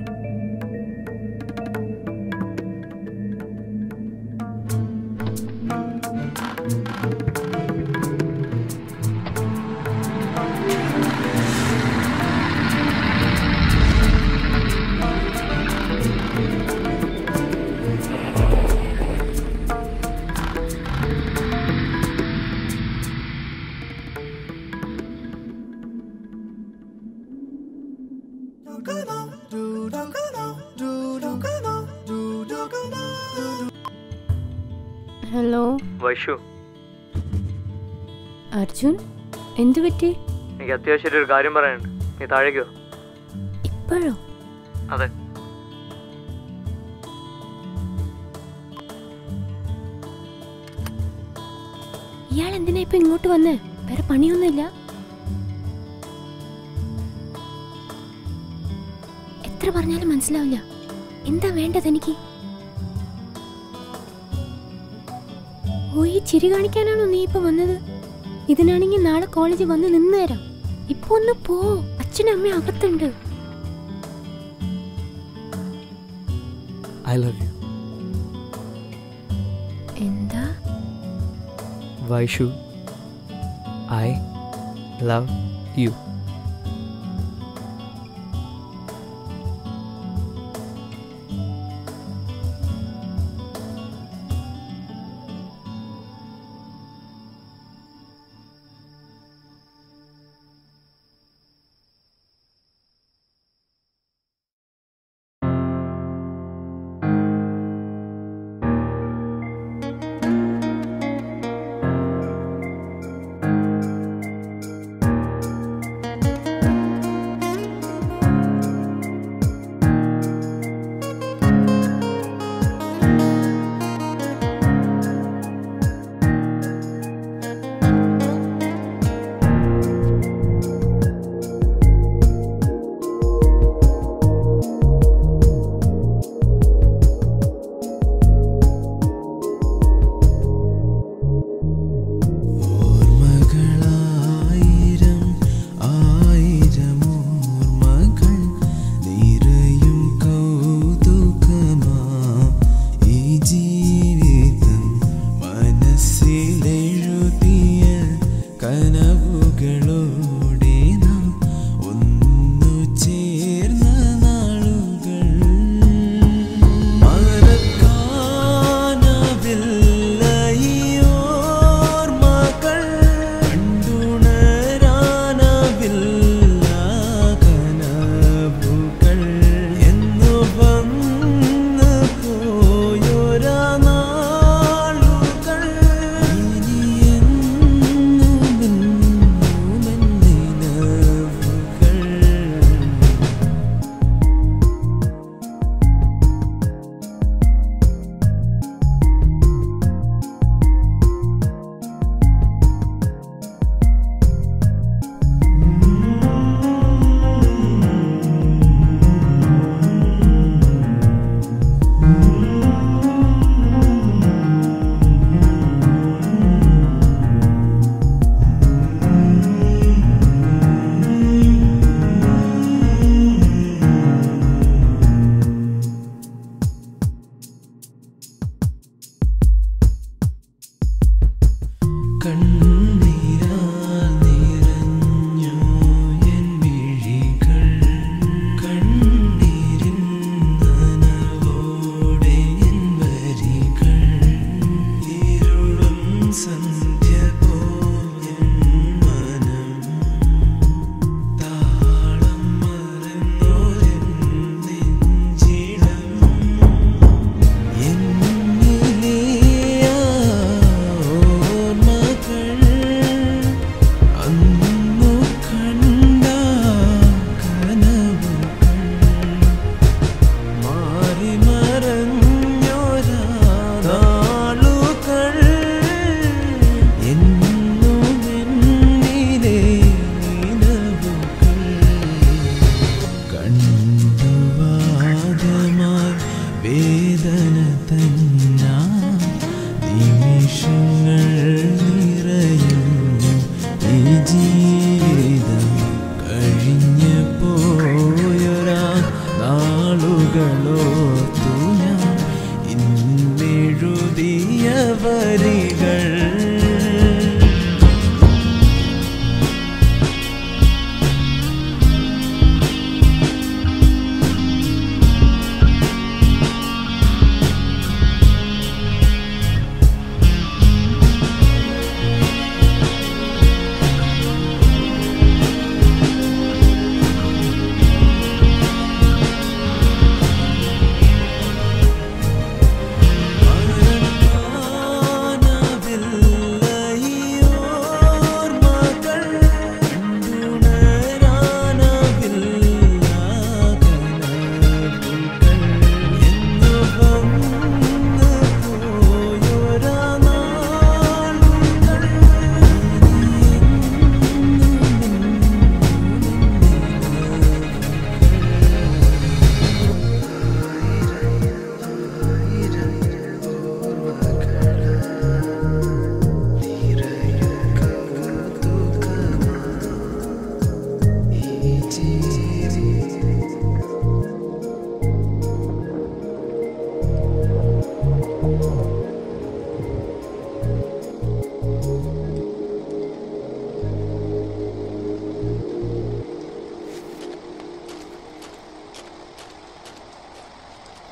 ഹലോ വൈഷു അർജുൻ എന്തു പറ്റി എനിക്ക് അത്യാവശ്യമായിട്ട് ഒരു കാര്യം പറയാനുണ്ട് നീ താഴേക്കോ ഇപ്പോഴോ അതെ ഇയാൾ എന്തിനാ ഇപ്പൊ ഇങ്ങോട്ട് വന്നേ വേറെ പണിയൊന്നുമില്ല എത്ര പറഞ്ഞാലും മനസ്സിലാവില്ല എന്താ വേണ്ടത് എനിക്ക് ഓ ഈ ചിരി കാണിക്കാനാണോ നീ ഇപ്പൊ വന്നത് ഇതിനാണെങ്കിൽ നാളെ കോളേജിൽ വന്ന് നിന്ന് തരാം ഇപ്പൊ ഒന്ന് പോ അച്ഛനും അമ്മയും അകത്തുണ്ട് ഐ ലവ് യു എന്താ Vaishu I love you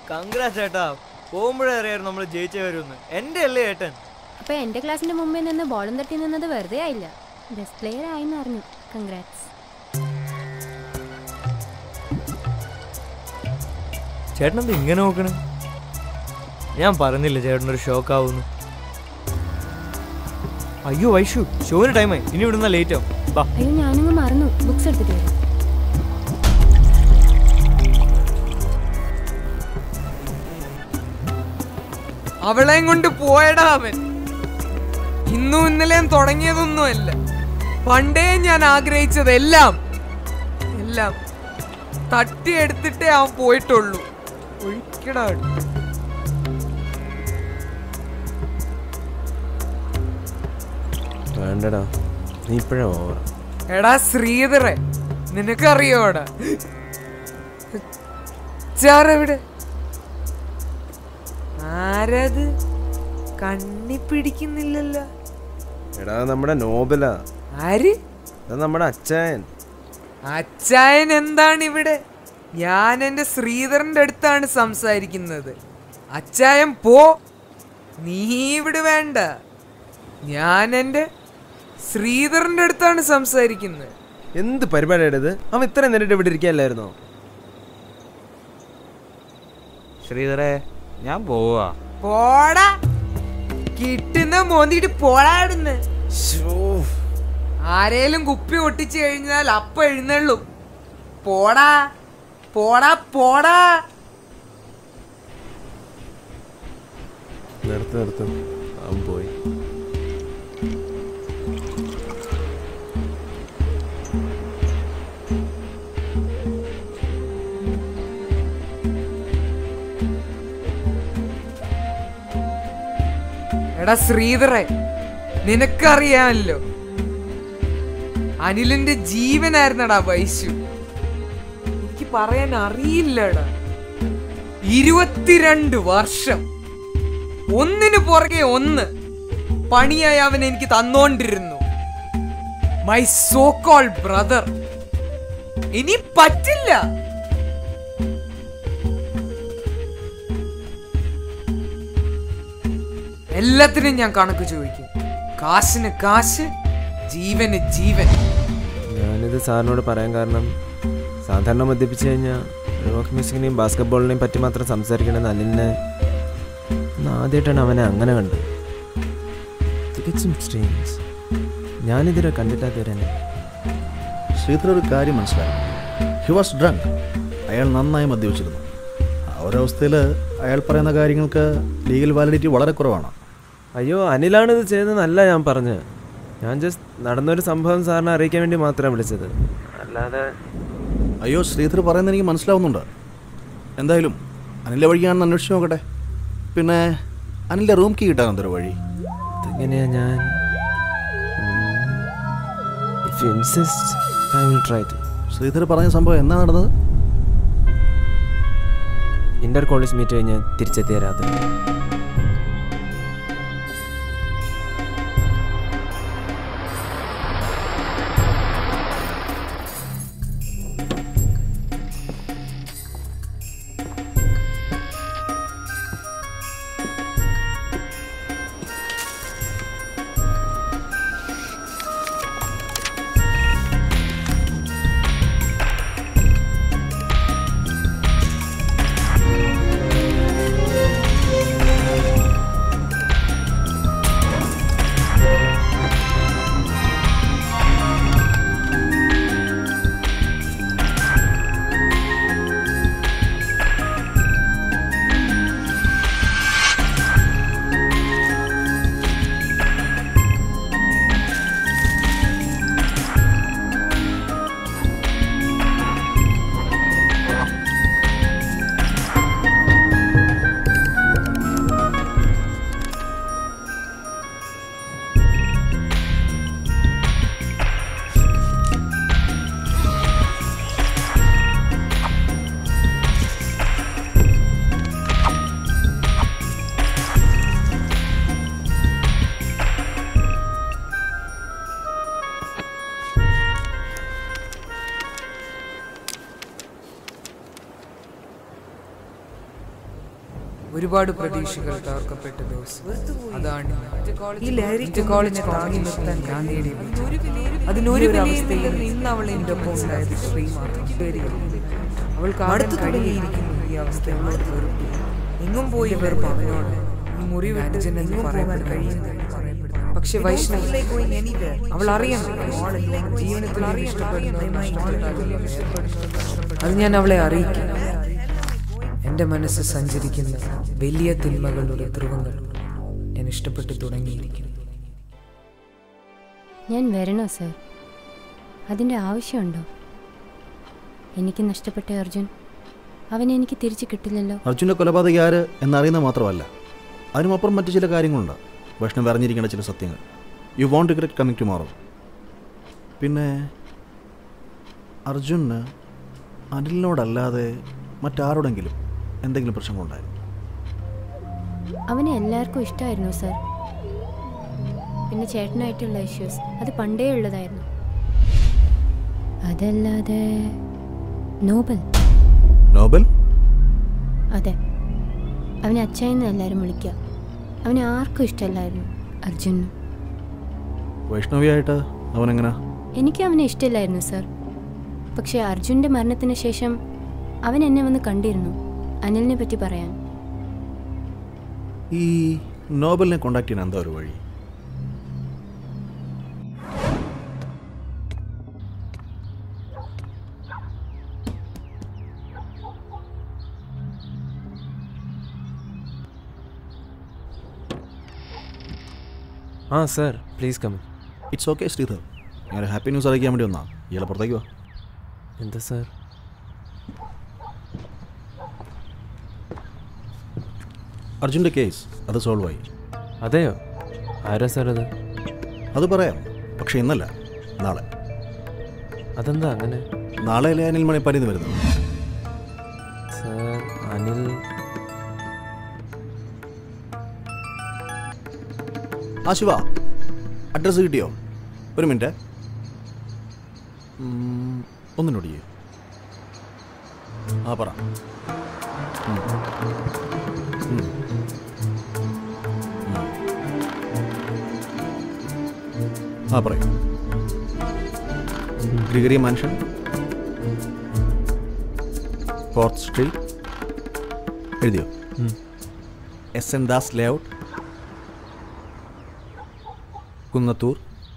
congrats ചേട്ടാ പോകുമ്പോഴേ അറിയായിരുന്നു നമ്മൾ ജയിച്ചേ വരുമെന്ന് എൻ്റെ അല്ലേ ഏട്ടൻ അപ്പൊ എന്റെ ക്ലാസിന്റെ മുമ്പിൽ നിന്ന് ബോളും തട്ടി നിന്നത് വെറുതെ ആയില്ല ബെസ്റ്റ് പ്ലെയർ ആയിന്ന് അറിഞ്ഞു കൺഗ്രാറ്റ്സ് ചേട്ടൻ എന്താ ഇങ്ങനെ നോക്കണേ ഞാൻ പറഞ്ഞില്ല ചേട്ടനൊരു ഷോക്കാവുന്നു അയ്യോ വൈഷു ഷോവിന് ടൈമായി ഇനി ഇവിടുന്ന ലേറ്റ് ആവും ബാ അയ്യോ ഞാനങ്ങ് മറന്നു ബുക്സ് എടുത്തിട്ട് വരാം അവളെയും കൊണ്ട് പോയടാ അവൻ ഇന്നും ഇന്നലെയും തുടങ്ങിയതൊന്നുമല്ല പണ്ടേ ഞാൻ ആഗ്രഹിച്ചതെല്ലാം എല്ലാം തട്ടിയെടുത്തിട്ടേ അവൻ പോയിട്ടുള്ളൂ ഒഴിക്കടാ അവിടെ. വേണ്ടടാ നീ ഇപ്പോഴാ ഓവർ എടാ ശ്രീധറെ നിനക്കറിയോടാ ചാറെവിടെ ആരത് കണ്ണി പിടിക്കുന്നില്ലല്ലോ എടാ നമ്മുടെ നോബലാ ആര് അത് നമ്മുടെ അച്ചായൻ അച്ചായൻ എന്താണ് ഇവിടെ ഞാൻ എന്റെ ശ്രീധരന്റെ അടുത്താണ് സംസാരിക്കുന്നത് അച്ചായൻ പോ നീ ഇവിടെ വേണ്ട ഞാൻ എന്റെ ശ്രീധരന്റെ അടുത്താണ് സംസാരിക്കുന്നത് എന്ത് പരിപാടിയുടെ ഇത് അവൻ ഇത്രയും നേരിട്ട് ഇവിടെ ഇരിക്കുകയല്ലായിരുന്നോ ശ്രീധരേ ഞാൻ പോവാ പോടാ കിട്ടുന്ന മോന്തിട്ട് പോടാടുന്ന് ആരേലും കുപ്പി ഒട്ടിച്ചു കഴിഞ്ഞാൽ അപ്പ എഴുന്നള്ളും പോടാ പോടാ പോടാ നിർത്ത് നിർത്ത് അവൻ പോയി എടാ ശ്രീധറെ നിനക്കറിയാമല്ലോ അനിലിന്റെ ജീവനായിരുന്നടാ വൈശു എനിക്ക് പറയാൻ അറിയില്ലടാ ഇരുപത്തിരണ്ട് വർഷം ഒന്നിനു പുറകെ ഒന്ന് പണിയായി അവൻ എനിക്ക് തന്നോണ്ടിരുന്നു മൈ സോ കോൾ ബ്രദർ ഇനി പറ്റില്ല എല്ലാത്തിനും ഞാൻ കണക്ക് ചോദിക്കും കാശിന് കാശ് ജീവന് ജീവൻ ഞാനിത് സാറിനോട് പറയാൻ കാരണം സാധാരണ മദ്യപിച്ച് കഴിഞ്ഞാൽ റോക്ക് മ്യൂസിക്കിനെയും ബാസ്കറ്റ് ബോളിനെയും പറ്റി മാത്രം സംസാരിക്കണമെന്ന് അലിനെ ഇന്ന് ആദ്യമായിട്ടാണ് അവനെ അങ്ങനെ കണ്ടത് തികച്ചും സ്ട്രേഞ്ച് ഞാനിതുവരെ കണ്ടിട്ടാത്തവരെന്നെ ശ്രീധർ ഒരു കാര്യം മനസ്സിലായി ഹി വാസ് ഡ്രങ്ക് അയാൾ നന്നായി മദ്യപിച്ചിരുന്നു ആ ഒരവസ്ഥയിൽ അയാൾ പറയുന്ന കാര്യങ്ങൾക്ക് ലീഗൽ വാലിഡിറ്റി വളരെ കുറവാണ് അയ്യോ അനിലാണ് ഇത് ചെയ്തതെന്നല്ല ഞാൻ പറഞ്ഞത് ഞാൻ ജസ്റ്റ് നടന്നൊരു സംഭവം സാറിനെ അറിയിക്കാൻ വേണ്ടി മാത്രമാണ് വിളിച്ചത് അല്ലാതെ അയ്യോ ശ്രീധർ പറയുന്നത് എനിക്ക് മനസ്സിലാവുന്നുണ്ട് എന്തായാലും അനിലെ വഴിയാണെന്ന് അന്വേഷിച്ച് നോക്കട്ടെ പിന്നെ അനിലിൻ്റെ റൂം കീ കിട്ടാൻ എന്തൊരു വഴി ഇതെങ്ങനെയാ ഞാൻ if you insist I will try to Sridhar പറഞ്ഞ സംഭവം എന്നാ നടന്നത് ഇന്റർ കോളേജ് മീറ്റ് കഴിഞ്ഞ് തിരിച്ചെത്തിയ രാത്രി ഒരുപാട് പ്രതീക്ഷകൾ തകർക്കപ്പെട്ട ദിവസം അതാണ് ഈ ലഹരി എന്റെ കോളേജ് താങ്ങി നിർത്താൻ ഞാൻ നേടിയ വിജയം. അതിനൊരു വിലയിലും ഇന്ന് അവൾ എന്റെ ഒപ്പം ഉണ്ടായത് ശ്രീ മാത്രം അവൾ കാണാൻ തുടങ്ങിയിരിക്കുന്നു ഈ അവസ്ഥയോട് വെറുപ്പ് എങ്ങും പോയി വെറുപ്പ് അവനോട് ഈ മുറി വിട്ട് എങ്ങും പോകാൻ കഴിയുന്നില്ല പക്ഷെ വൈഷ്ണവ് അവൾ അറിയണം ജീവിതത്തിൽ ഇഷ്ടപ്പെടുന്ന അത് ഞാൻ അവളെ അറിയിക്കും എൻ്റെ മനസ്സ് സഞ്ചരിക്കുന്ന വലിയ തിന്മകളുടെ ധ്രുവങ്ങൾ ഞാൻ ഇഷ്ടപ്പെട്ടു തുടങ്ങിയിരിക്കുന്നു ഞാൻ വരണോ സർ അതിൻ്റെ ആവശ്യമുണ്ടോ എനിക്ക് നഷ്ടപ്പെട്ട അർജുൻ അവനെ എനിക്ക് തിരിച്ചു കിട്ടില്ലല്ലോ അർജുൻ്റെ കൊലപാതകി ആര് എന്നറിയുന്നത് മാത്രമല്ല അതിനുമപ്പുറം മറ്റു ചില കാര്യങ്ങളുണ്ട് വൈഷ്ണവ് അറിഞ്ഞിരിക്കേണ്ട ചില സത്യങ്ങൾ you won't regret coming tomorrow പിന്നെ അർജുന് അനിലിനോടല്ലാതെ മറ്റാരോടെങ്കിലും എന്തെങ്കിലും പ്രശ്നങ്ങളുണ്ടായിരുന്നു അവനെ എല്ലാവർക്കും ഇഷ്ടമായിരുന്നു സർ പിന്നെ ചേട്ടനായിട്ടുള്ള ഇഷ്യൂസ് അത് പണ്ടേ ഉള്ളതായിരുന്നു അതല്ലാതെ നോബൽ നോബൽ അതെ അവനെ അച്ചായെന്ന് എല്ലാവരും വിളിക്കുക അവനെ ആർക്കും ഇഷ്ടമല്ലായിരുന്നു അർജുനും വൈഷ്ണവിയായിട്ട് അവനെങ്ങനെ എനിക്ക് അവനെ ഇഷ്ടമില്ലായിരുന്നു സർ പക്ഷേ അർജുൻ്റെ മരണത്തിന് ശേഷം അവൻ എന്നെ വന്ന് കണ്ടിരുന്നു അനിലിനെ പറ്റി പറയാൻ ഈ നോബലിനെ കോണ്ടാക്ട് ചെയ്യാൻ എന്താ ഒരു വഴി ആ sir please come it's okay Sridhar ഞാൻ ഹാപ്പി ന്യൂസ് അറിയിക്കാൻ വേണ്ടി വന്നാ ഇയാളെ പുറത്തേക്ക് വാ എന്താ സർ അർജുൻ്റെ കേസ് അത് സോൾവ് ആയി അതെയോ ആരാ സർ അത് അത് പറയാം പക്ഷേ ഇന്നല്ല നാളെ അതെന്താ അങ്ങനെ നാളെ അല്ലേ അനിൽ മണിപ്പാലിന്ന് വരുന്നത് സർ അനിൽ ആ ശിവ അഡ്രസ്സ് കിട്ടിയോ ഒരു മിനിറ്റ് ഒന്നിനോട് ചെയ്യൂ ആ പറ ഉം. ഉം. ഉം. ആ പറയൂ ഗ്രിഗറി മാൻഷൻ ഫോർത്ത് സ്ട്രീറ്റ് എഴുതിയോ ഉം. S N Das layout Kunnathur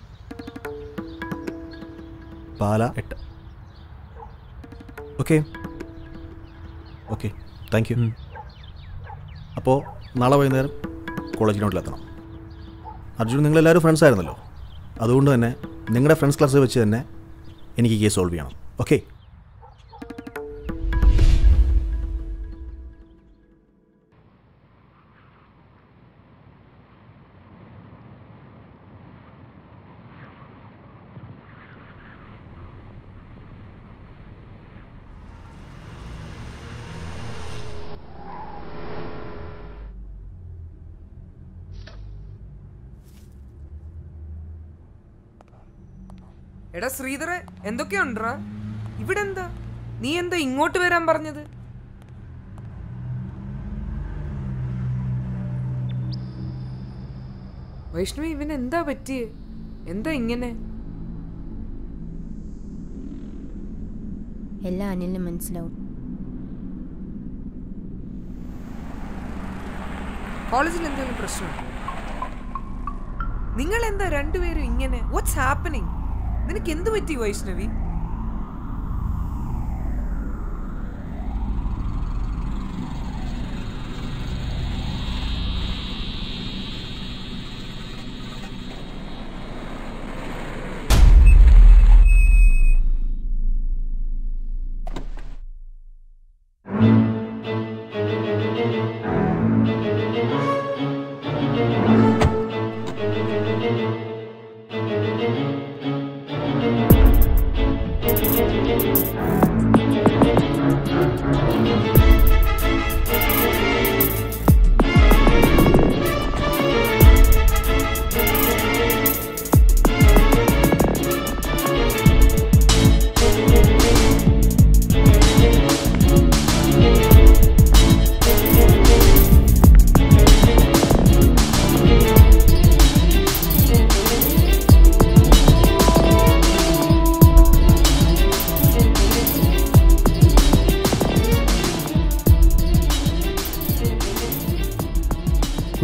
Pala എട്ട് ഓക്കെ ഓക്കെ താങ്ക് യു അപ്പോൾ നാളെ വൈകുന്നേരം കോളേജിനോട്ടിലെത്തണം അർജുൻ നിങ്ങളെല്ലാവരും ഫ്രണ്ട്സ് ആയിരുന്നല്ലോ അതുകൊണ്ട് തന്നെ നിങ്ങളുടെ ഫ്രണ്ട്സ് ക്ലാസ് വെച്ച് തന്നെ എനിക്ക് കേസ് സോൾവ് ചെയ്യണം ഓക്കെ എടാ ശ്രീധറെ എന്തൊക്കെയുണ്ടാ ഇവിടെ എന്താ നീ എന്താ ഇങ്ങോട്ട് വരാൻ പറഞ്ഞത് വൈഷ്ണവി ഇവന് എന്താ പറ്റിയേ എന്താ ഇങ്ങനെ എല്ലാം അനിലിന് മനസ്സിലാവും കോളേജിൽ എന്തെങ്കിലും പ്രശ്നം നിങ്ങൾ എന്താ രണ്ടുപേരും ഇങ്ങനെ വാട്ട്സ് ഹാപ്പനിങ് നിനക്ക് എന്ത് പറ്റി Vaishnavi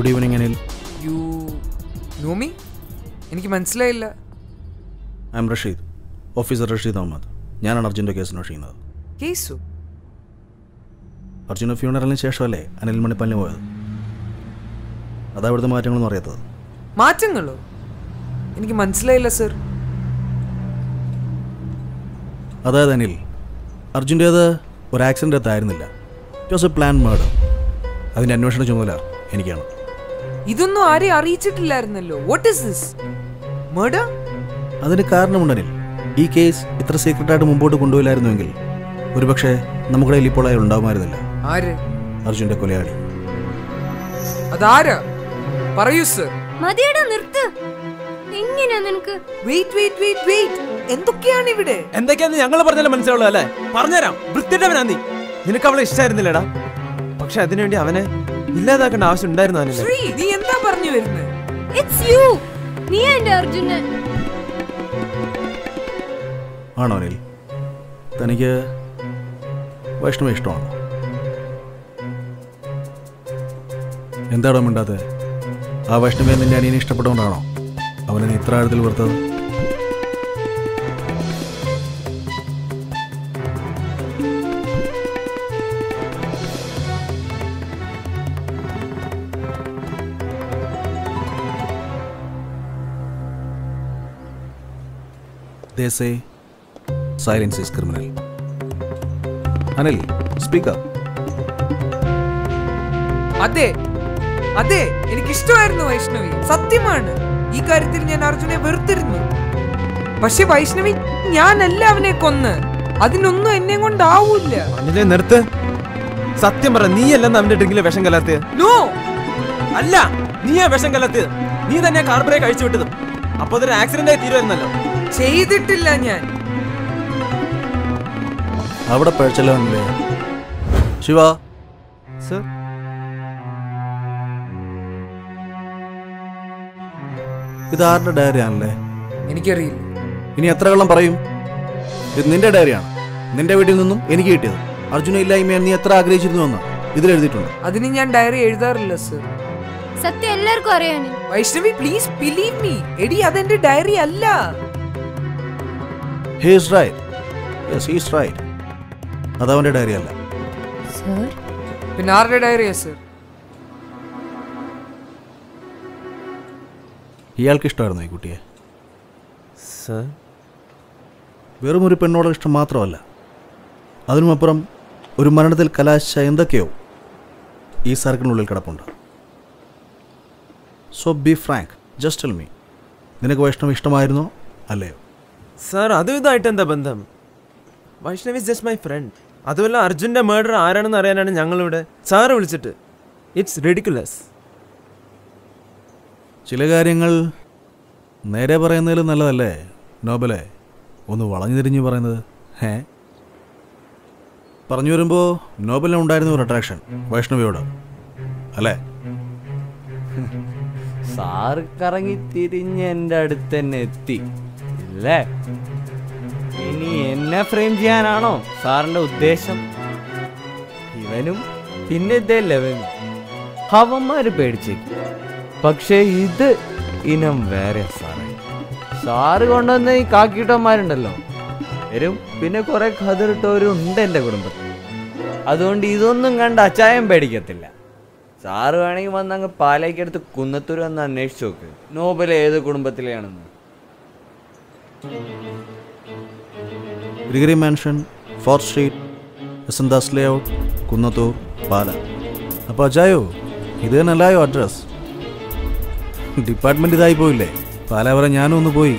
good evening Anil you know me എനിക്ക് മനസ്സിലായില്ല I am Rasheed officer Rasheed Ahmed ഞാനാണ് അർജുൻ്റെ കേസ് അന്വേഷിക്കുന്നത് കേസു അർജുന ഫ്യൂണറലിന് ശേഷമല്ലേ അനിൽ മണിപ്പാലിന് പോയത് അതാ ഇവിടുത്തെ മാറ്റങ്ങളൊന്നും അറിയാത്തത് മാറ്റങ്ങളോ എനിക്ക് മനസ്സിലായില്ല സർ അതായത് അനിൽ അർജുൻ്റേത് ഒരു ആക്സിഡൻ്റ് എത്തായിരുന്നില്ല it was a plan murder അതിൻ്റെ അന്വേഷണ ചുമതല എനിക്കാണ് ഇതൊന്നും ആരെയും അറിയിച്ചിട്ടില്ലായിരുന്നല്ലോ വാട്ട് ഇസ് ദിസ് മർഡർ അതിന് കാരണമുണ്ട് അനിൽ ഈ കേസ് ഇത്ര സീക്രട്ടായിട്ട് മുമ്പോട്ട് കൊണ്ടുപോയില്ലായിരുന്നുവെങ്കിൽ ഒരുപക്ഷെ നമ്മുടെ കയ്യിൽ ഇപ്പോൾ അയാൾ ഉണ്ടാകുമായിരുന്നില്ല ആര് അർജുൻ്റെ കൊലയാളി അതാരാ പറയൂ സർ മതിയടാ നിർത്ത് എങ്ങനെയാ നിനക്ക് വെയിറ്റ് വെയിറ്റ് വെയിറ്റ് വെയിറ്റ് എന്തൊക്കെയാണ് ഇവിടെ എന്തൊക്കെയാന്ന് ഞങ്ങൾ പറഞ്ഞാലും മനസ്സിലാവുള്ളൂ അല്ലേ പറഞ്ഞുതരാം വൃത്തിട്ടവനാ നീ നിനക്ക് അവളെ ഇഷ്ടമായിരുന്നില്ലടാ പക്ഷെ അതിനുവേണ്ടി അവനെ ഇല്ലാതാക്കേണ്ട ആവശ്യം ഉണ്ടായിരുന്നു അവനില്ല ശ്രീ നീ എന്താ പറഞ്ഞു വരുന്നത് ഇറ്റ്സ് യു നീ എന്റെ അർജുനൻ ആണോ അനിൽ തനിക്ക് വൈഷ്ണവ ഇഷ്ടമാണ് എന്താണോ മിണ്ടാത്തത് ആ വൈഷ്ണവയെ നിന്റെ അനിയനെ ഇഷ്ടപ്പെട്ടുകൊണ്ടാണോ അവനെ നീ ഇത്ര ആഴത്തിൽ വെറുത്തത് They say silence is criminal. Anil speaker അതെ അതെ എനിക്ക് ഇഷ്ടമായിരുന്നു വൈഷ്ണവി സത്യമാണ് ഈ കാര്യത്തിൽ ഞാൻ അർജുനെ വെറുത്തിരുന്നു പക്ഷെ വൈഷ്ണവി ഞാനല്ല അവനെ കൊന്ന് അതിനൊന്നും എന്നെ കൊണ്ടാവൂല അനിലെ നിർത്ത് സത്യം പറ നീയല്ലെന്ന് അവന്റെ ഡ്രിങ്കിലെ വിഷം കലർത്തിയത് നോ അല്ല നീയാ വിഷം കലർത്തിയത് നീ തന്നെ കാർ ബ്രേക്ക് അഴിച്ചു വിട്ടതും അപ്പൊ അതൊരു ആക്സിഡന്റ് ആയി തീരുമായിരുന്നല്ലോ ചെയ്തിട്ടില്ല ഞാൻ അവിടെ പഴച്ചല്ലോ അനിലേ ശിവ സർ ഇത് ആരുടെ ഡയറി ആണല്ലേ എനിക്കറിയില്ല ഇനി എത്ര കള്ളം പറയും ഇത് നിന്റെ ഡയറിയാണ് നിന്റെ വീട്ടിൽ നിന്നും എനിക്ക് കിട്ടിയത് അർജുന ഇല്ലായ്മ നീ എത്ര ആഗ്രഹിച്ചിരുന്നു എന്ന് ഇതിൽ എഴുതിയിട്ടുണ്ട് അതിന് ഞാൻ ഡയറി എഴുതാറില്ല സർ സത്യം എല്ലാവർക്കും അറിയാനും വൈഷ്ണവി പ്ലീസ് ബിലീവ് മീ എടി അതെന്റെ ഡയറി അല്ല he's right yes he's right അത് അവൻ്റെ ഡയറി അല്ല സർ പിന്നെ ആരുടെ ഡയറിയാ സർ ഇയാൾക്ക് ഇഷ്ടമായിരുന്നു ഈ കുട്ടിയെ സർ വെറും ഒരു പെണ്ണോട് ഇഷ്ടം മാത്രമല്ല അതിനുമപ്പുറം ഒരു മരണത്തിൽ കലാശിച്ച എന്തൊക്കെയോ ഈ സർക്കിളിനുള്ളിൽ കിടപ്പുണ്ട് so be frank just tell me നിനക്ക് വൈഷ്ണവ് ഇഷ്ടമായിരുന്നോ അല്ലയോ സർ അതും ഇതായിട്ട് എന്താ ബന്ധം Vaishnav is just my friend അതുമല്ല അർജുന്റെ മേർഡർ ആരാണെന്ന് അറിയാനാണ് ഞങ്ങളിവിടെ സാറ് വിളിച്ചിട്ട് ഇറ്റ്സ് റെഡിക്കുലസ് ചില കാര്യങ്ങൾ നേരെ പറയുന്നതിലും നല്ലതല്ലേ നോബലെ ഒന്ന് വളഞ്ഞു തിരിഞ്ഞ് പറയുന്നത് ഏ പറഞ്ഞു വരുമ്പോൾ നോബലിന് ഉണ്ടായിരുന്ന ഒരു അട്രാക്ഷൻ വൈഷ്ണവിയോട് അല്ലേ സാറ് കറങ്ങി തിരിഞ്ഞ് എൻ്റെ അടുത്ത് തന്നെ എത്തി ഇല്ലേ ഇനി എന്നെ ഫ്രെയിം ചെയ്യാനാണോ സാറിന്റെ ഉദ്ദേശം ഇവനും പിന്നെ ഇതേ ലെവനും അവന്മാര് പേടിച്ചേക്കും പക്ഷേ ഇത് ഇനം വേറെ സാറേ സാറ് കൊണ്ടുവന്ന ഈ കാക്കിട്ടന്മാരുണ്ടല്ലോ വരും പിന്നെ കുറെ കതിറിട്ടവരും ഉണ്ട് എൻ്റെ കുടുംബത്തിൽ അതുകൊണ്ട് ഇതൊന്നും കണ്ട് അച്ചായം പേടിക്കത്തില്ല സാറ് വേണമെങ്കിൽ വന്ന് അങ്ങ് പാലേക്കെടുത്ത് കുന്നത്തൂർ വന്ന് അന്വേഷിച്ച് നോക്ക് നോബൽ ഏത് കുടുംബത്തിലെയാണെന്ന് ഡിഗ്രി മാൻഷൻ ഫോർത്ത് സ്ട്രീറ്റ് എസന്താസ് ലേ ഔട്ട് കുന്നത്തൂർ പാല അപ്പോൾ അജായോ ഇത് തന്നെയല്ലായോ അഡ്രസ് ഡിപ്പാർട്ട്മെന്റ് ഇതായി പോയില്ലേ പാല വരെ ഞാനും ഒന്ന് പോയി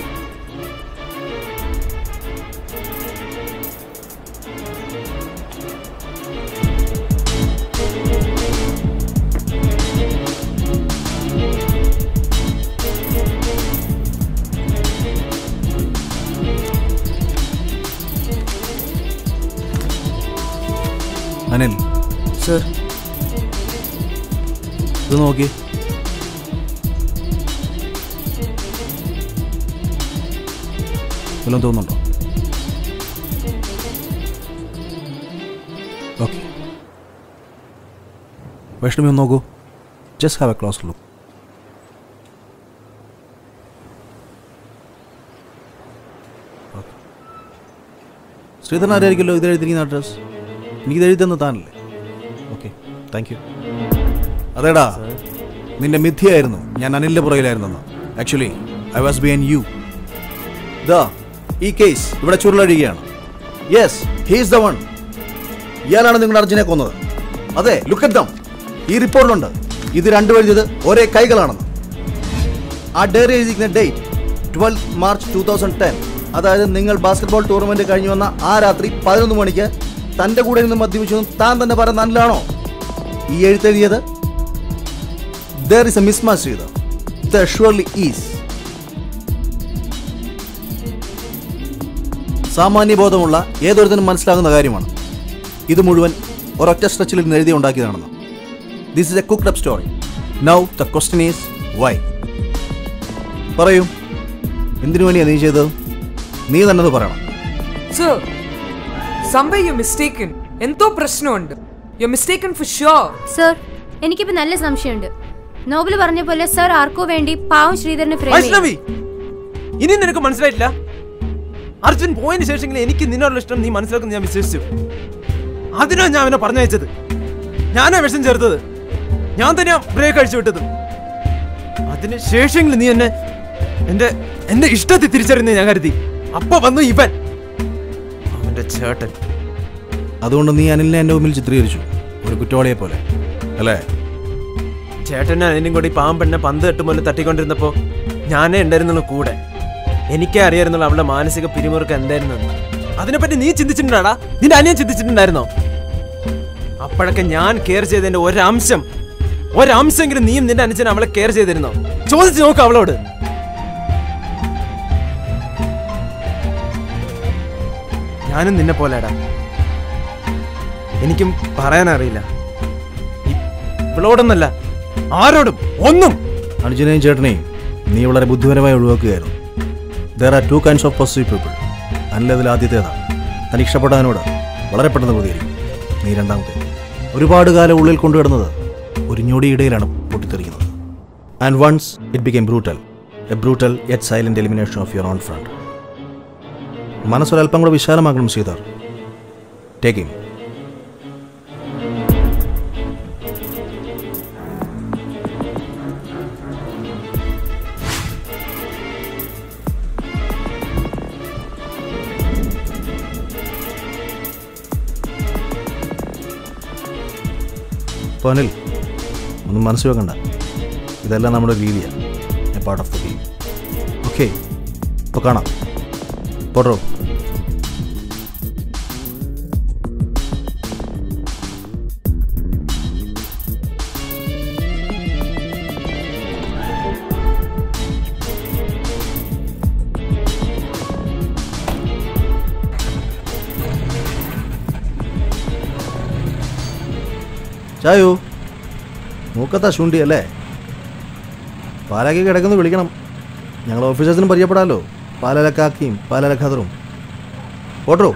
അനിൽ സർ ഇത് നോക്കി വല്ലതും തോന്നുന്നുണ്ടോ ഓക്കെ വൈഷ്ണവി ഒന്ന് നോക്കൂ just have a close look Sridharan ആരായിരിക്കുമല്ലോ ഇത് എഴുതിയിരിക്കുന്ന അഡ്രസ് എനിക്കിത് എഴുതി തന്ന താനല്ലേ ഓക്കെ താങ്ക് യു അതേടാ നിന്റെ മിഥ്യയായിരുന്നു ഞാൻ അനിലിന്റെ പുറകിലായിരുന്നെന്ന് actually I was behind you ദാ ഈ കേസ് ഇവിടെ ചുരുളഴിയുകയാണ് യെസ് ഹീസ് ദ വൺ ഇയാളാണ് നിങ്ങളുടെ അർജുനെ കൊന്നത് അതെ ലുക്കറ്റ് ദം ഈ റിപ്പോർട്ടിലുണ്ട് ഇത് രണ്ടുപേരും ചെയ്ത് ഒരേ കൈകളാണെന്ന് ആ ഡയറി എഴുതിയിരിക്കുന്ന date twelve March two thousand ten അതായത് നിങ്ങൾ ബാസ്കറ്റ്ബോൾ ടൂർണമെന്റ് കഴിഞ്ഞു വന്ന ആ രാത്രി പതിനൊന്ന് മണിക്ക് തന്റെ കൂടെ നിന്ന് മദ്യപിച്ചതും താൻ തന്നെ പറയുന്ന നല്ലതാണോ ഈ എഴുത്തെഴുതിയത് ദർ ഇസ് എ മിസ്മാച്ച് ചെയ്ത് ദ ഷുവർലി ഈസ് സാമാന്യബോധമുള്ള ഏതൊരുത്തനും മനസ്സിലാകുന്ന കാര്യമാണ് ഇത് മുഴുവൻ ഒരൊറ്റ സ്ട്രെച്ചിൽ നിന്ന് എഴുതി ഉണ്ടാക്കിയതാണെന്ന് this is a cooked up story now the question is why പറയൂ എന്തിനു വേണ്ടിയാ നീ ചെയ്തത് നീ തന്നെ അത് പറയണം സർ സംഭവം യു മിസ്റ്റേക്കൻ എന്തോ പ്രശ്നമുണ്ട് you mistaken for sure sir എനിക്കിപ്പോ നല്ല സംശയമുണ്ട് നോബൽ പറഞ്ഞ പോലെ സർ ആർക്കോ വേണ്ടി പാവം ശ്രീധരനെ ഫ്രെയിം വൈഷ്ണവി ഇനി നിനക്ക് മനസ്സിലായിട്ടില്ല അർജുൻ പോയതിനു ശേഷം എനിക്ക് നിന്നോടുള്ള ഇഷ്ടം നീ മനസ്സിലാക്കുന്ന ഞാൻ വിശ്വസിച്ചു അതിനാ ഞാൻ അവനെ പറഞ്ഞയച്ചത് ഞാനാ വിഷം ചേർത്തത് ഞാൻ തന്നെയാ ബ്രേക്ക് അഴിച്ചു വിട്ടത് അതിന് ശേഷമെങ്കിലും നീ എന്നെ എന്റെ എന്റെ ഇഷ്ടത്തെ തിരിച്ചറിയുന്ന ഞാൻ കരുതി അപ്പൊ വന്നു ഇവൻ അവന്റെ ചേട്ടൻ അതുകൊണ്ട് നീ അനിലിനെ എൻ്റെ മുമ്പിൽ ചിത്രീകരിച്ചു ഒരു കുറ്റവാളിയെ പോലെ അല്ലേ ചേട്ടനെ അതിനും കൂടി പാമ്പെണ്ണ പന്ത് കെട്ടുപോലെ തട്ടിക്കൊണ്ടിരുന്നപ്പോ ഞാനേ ഉണ്ടായിരുന്നുള്ളൂ കൂടെ എനിക്കേ അറിയായിരുന്നുള്ളൂ അവളുടെ മാനസിക പിരിമുറുക്കം എന്തായിരുന്നു അതിനെപ്പറ്റി നീ ചിന്തിച്ചിട്ടുണ്ടാടാ നിന്റെ അനിയൻ ചിന്തിച്ചിട്ടുണ്ടായിരുന്നോ അപ്പോഴൊക്കെ ഞാൻ കെയർ ചെയ്തതിന്റെ ഒരംശം ഒരംശമെങ്കിലും നീയും നിന്റെ അനുജൻ അവളെ കെയർ ചെയ്തിരുന്നോ ചോദിച്ചു നോക്ക് അവളോട് ഞാനും നിന്നെ പോലെടാ എനിക്കും പറയാനറിയില്ല ഇ- ഇവളോടൊന്നല്ല ആരോടും ഒന്നും അനുജനെയും ചേട്ടനെയും നീ വളരെ ബുദ്ധിപരമായി ഒഴിവാക്കുകയായിരുന്നു there are two kinds of positive people അനിലതിൽ ആദ്യത്തേതാണ് തനിക്ക് ഇഷ്ടപ്പെടാനോട് വളരെ പെട്ടെന്ന് പ്രതികരിക്കും നീ രണ്ടാമത്തെ ഒരുപാട് കാലം ഉള്ളിൽ കൊണ്ടുവിടുന്നത് ഒരു ഞൊടിയിടയിലാണ് പൊട്ടിത്തെറിക്കുന്നത് and once it became brutal a brutal yet silent elimination of your own friend മനസ്സൊരല്പം കൂടെ വിശാലമാക്കണം ശ്രീധർ ടേക്ക് ഇൻ അപ്പോൾ അനിൽ ഒന്നും മനസ്സ് വെക്കണ്ട ഇതെല്ലാം നമ്മുടെ രീതിയാണ് a part of the game okay ഇപ്പോൾ കാണാം പോട്ടോ ചായോ മൂക്കത്താ ശുണ്ടി അല്ലേ പാലാക്കി കിടക്കുന്നു വിളിക്കണം ഞങ്ങൾ ഓഫീസേഴ്സിനും പരിചയപ്പെടാമല്ലോ പാലലക്കാക്കിയും പാലലഖാദറും ഓട്ടോ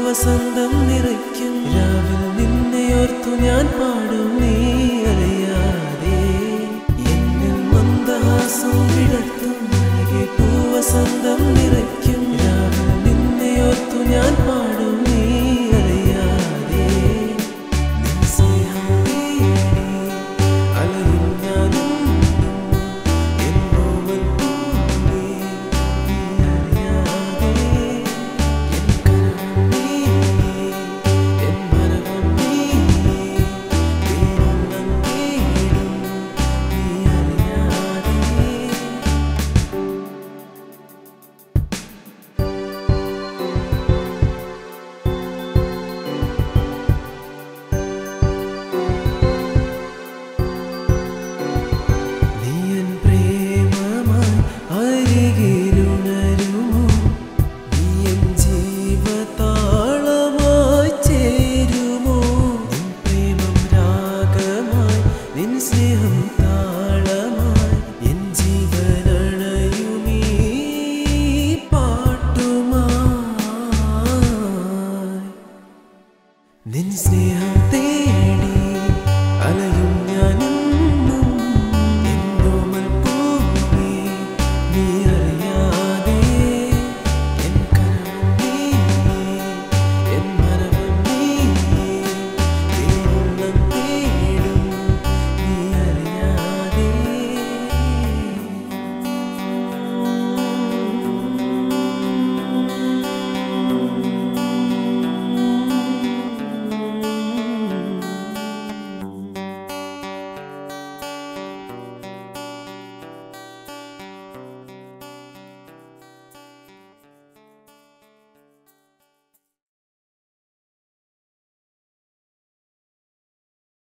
പൂവസന്തം നിറയ്ക്കും രാവിൽ നിന്നെയോർത്തു ഞാൻ പാടും നീ അറിയാതെ എന്നിൽ മന്ദഹാസം വിടർത്തും അഴകെ പൂവസന്തം നിറയ്ക്കും